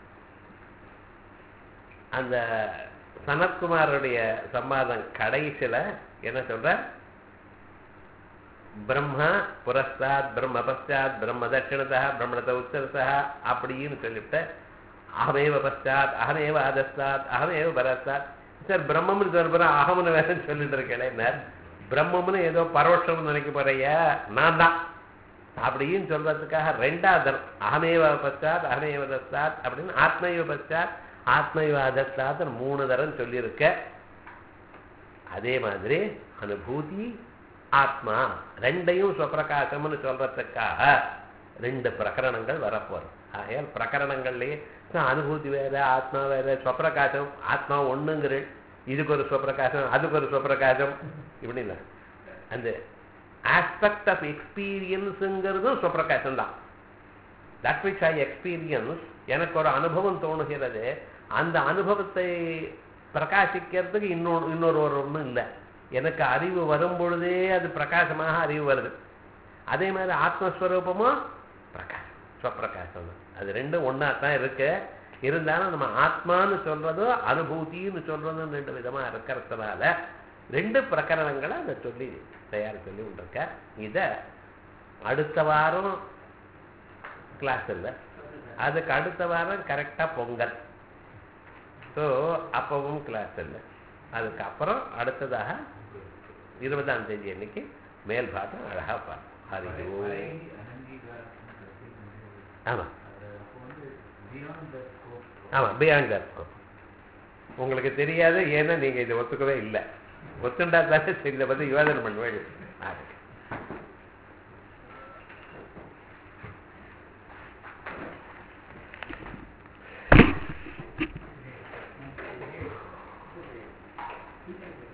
அந்த சனத்குமாருடைய சம்பாதம் கடைசியில என்ன சொல்ற பிரம்மா புரஸ்தாத் பிரம்ம பశ్చాத் பிரம்ம தட்சிணதா பிரம்மணத உத்தரதா அப்படின்னு சொல்லிவிட்டு அகமேவ பశ్చాத் அகமேவ அதஸ்தாத் அகமேவ பரஸ்தாத் சார் பிரம்மம்னு சொல்ற அகம்னு வேற சொல்லிட்டு இருக்கேன் பிரம்மம்னு ஏதோ பரோட்சம்னு நினைக்க போறையா நான் தான் அப்படின்னு சொல்றதுக்காக ரெண்டாவது தரம் அகமேவ பశ్చాத் அகமேவ தஸ்தாத் அப்படின்னு ஆத்மைவ பశ్చాத் ஆத்மைவ அதஸ்தாத் மூணு தரம் சொல்லியிருக்க அதே மாதிரி அனுபூதி ஆத்மா ரெண்டையும் சுவப்பிரகாசம்னு சொல்றதுக்காக ரெண்டு பிரகரணங்கள் வரப்போறோம் ஆகையால் பிரகரணங்கள்லயே நான் அனுபூதி வேற ஆத்மா வேற சுவப்பிரகாசம் ஆத்மா ஒண்ணுங்கிற இதுக்கு ஒரு சுவப்பிரகாசம் அதுக்கு ஒரு சுவப்பிரகாசம் இப்படி இல்லை அந்த ஆஸ்பெக்ட் ஆஃப் எக்ஸ்பீரியன்ஸுங்கிறதும் சுவப்பிரகாசம் தான் தட் விச் ஐ எக்ஸ்பீரியன்ஸ் எனக்கு ஒரு அனுபவம் தோணுகிறது அந்த அனுபவத்தை பிரகாசிக்கிறதுக்கு இன்னொரு இன்னொரு ஒரு ஒன்றும் இல்லை எனக்கு அறிவு வரும் பொழுதே அது பிரகாசமாக அறிவு வருது அதே மாதிரி ஆத்மஸ்வரூபமும் பிரகாசம் ஸ்வப்பிரகாசம் தான் அது ரெண்டும் ஒன்றா தான் இருக்கு இருந்தாலும் நம்ம ஆத்மான்னு சொல்றதும் அனுபூதின்னு சொல்றதும் ரெண்டு விதமா இருக்கிறதுனால ரெண்டு பிரகரணங்களை அதை சொல்லி தயார் சொல்லி விட்டுருக்க இதை அடுத்த வாரம் கிளாஸ் இல்லை அதுக்கு அடுத்த வாரம் கரெக்டாக பொங்கல் ஸோ அப்பவும் கிளாஸ் இல்லை அதுக்கப்புறம் அடுத்ததாக இருபதாம் தேதி அன்னைக்கு மேல் பாட்டம் அழகாக பார்ப்போம் ஹரி ஓம் ஆமாம் ஆமாம் பியாண்ட் தட் உங்களுக்கு தெரியாது ஏன்னா நீங்கள் இதை ஒத்துக்கவே இல்லை ஒத்துண்டா தானே சரி இதை பற்றி யோசனை பண்ண வேண்டியது ஆ. Thank you.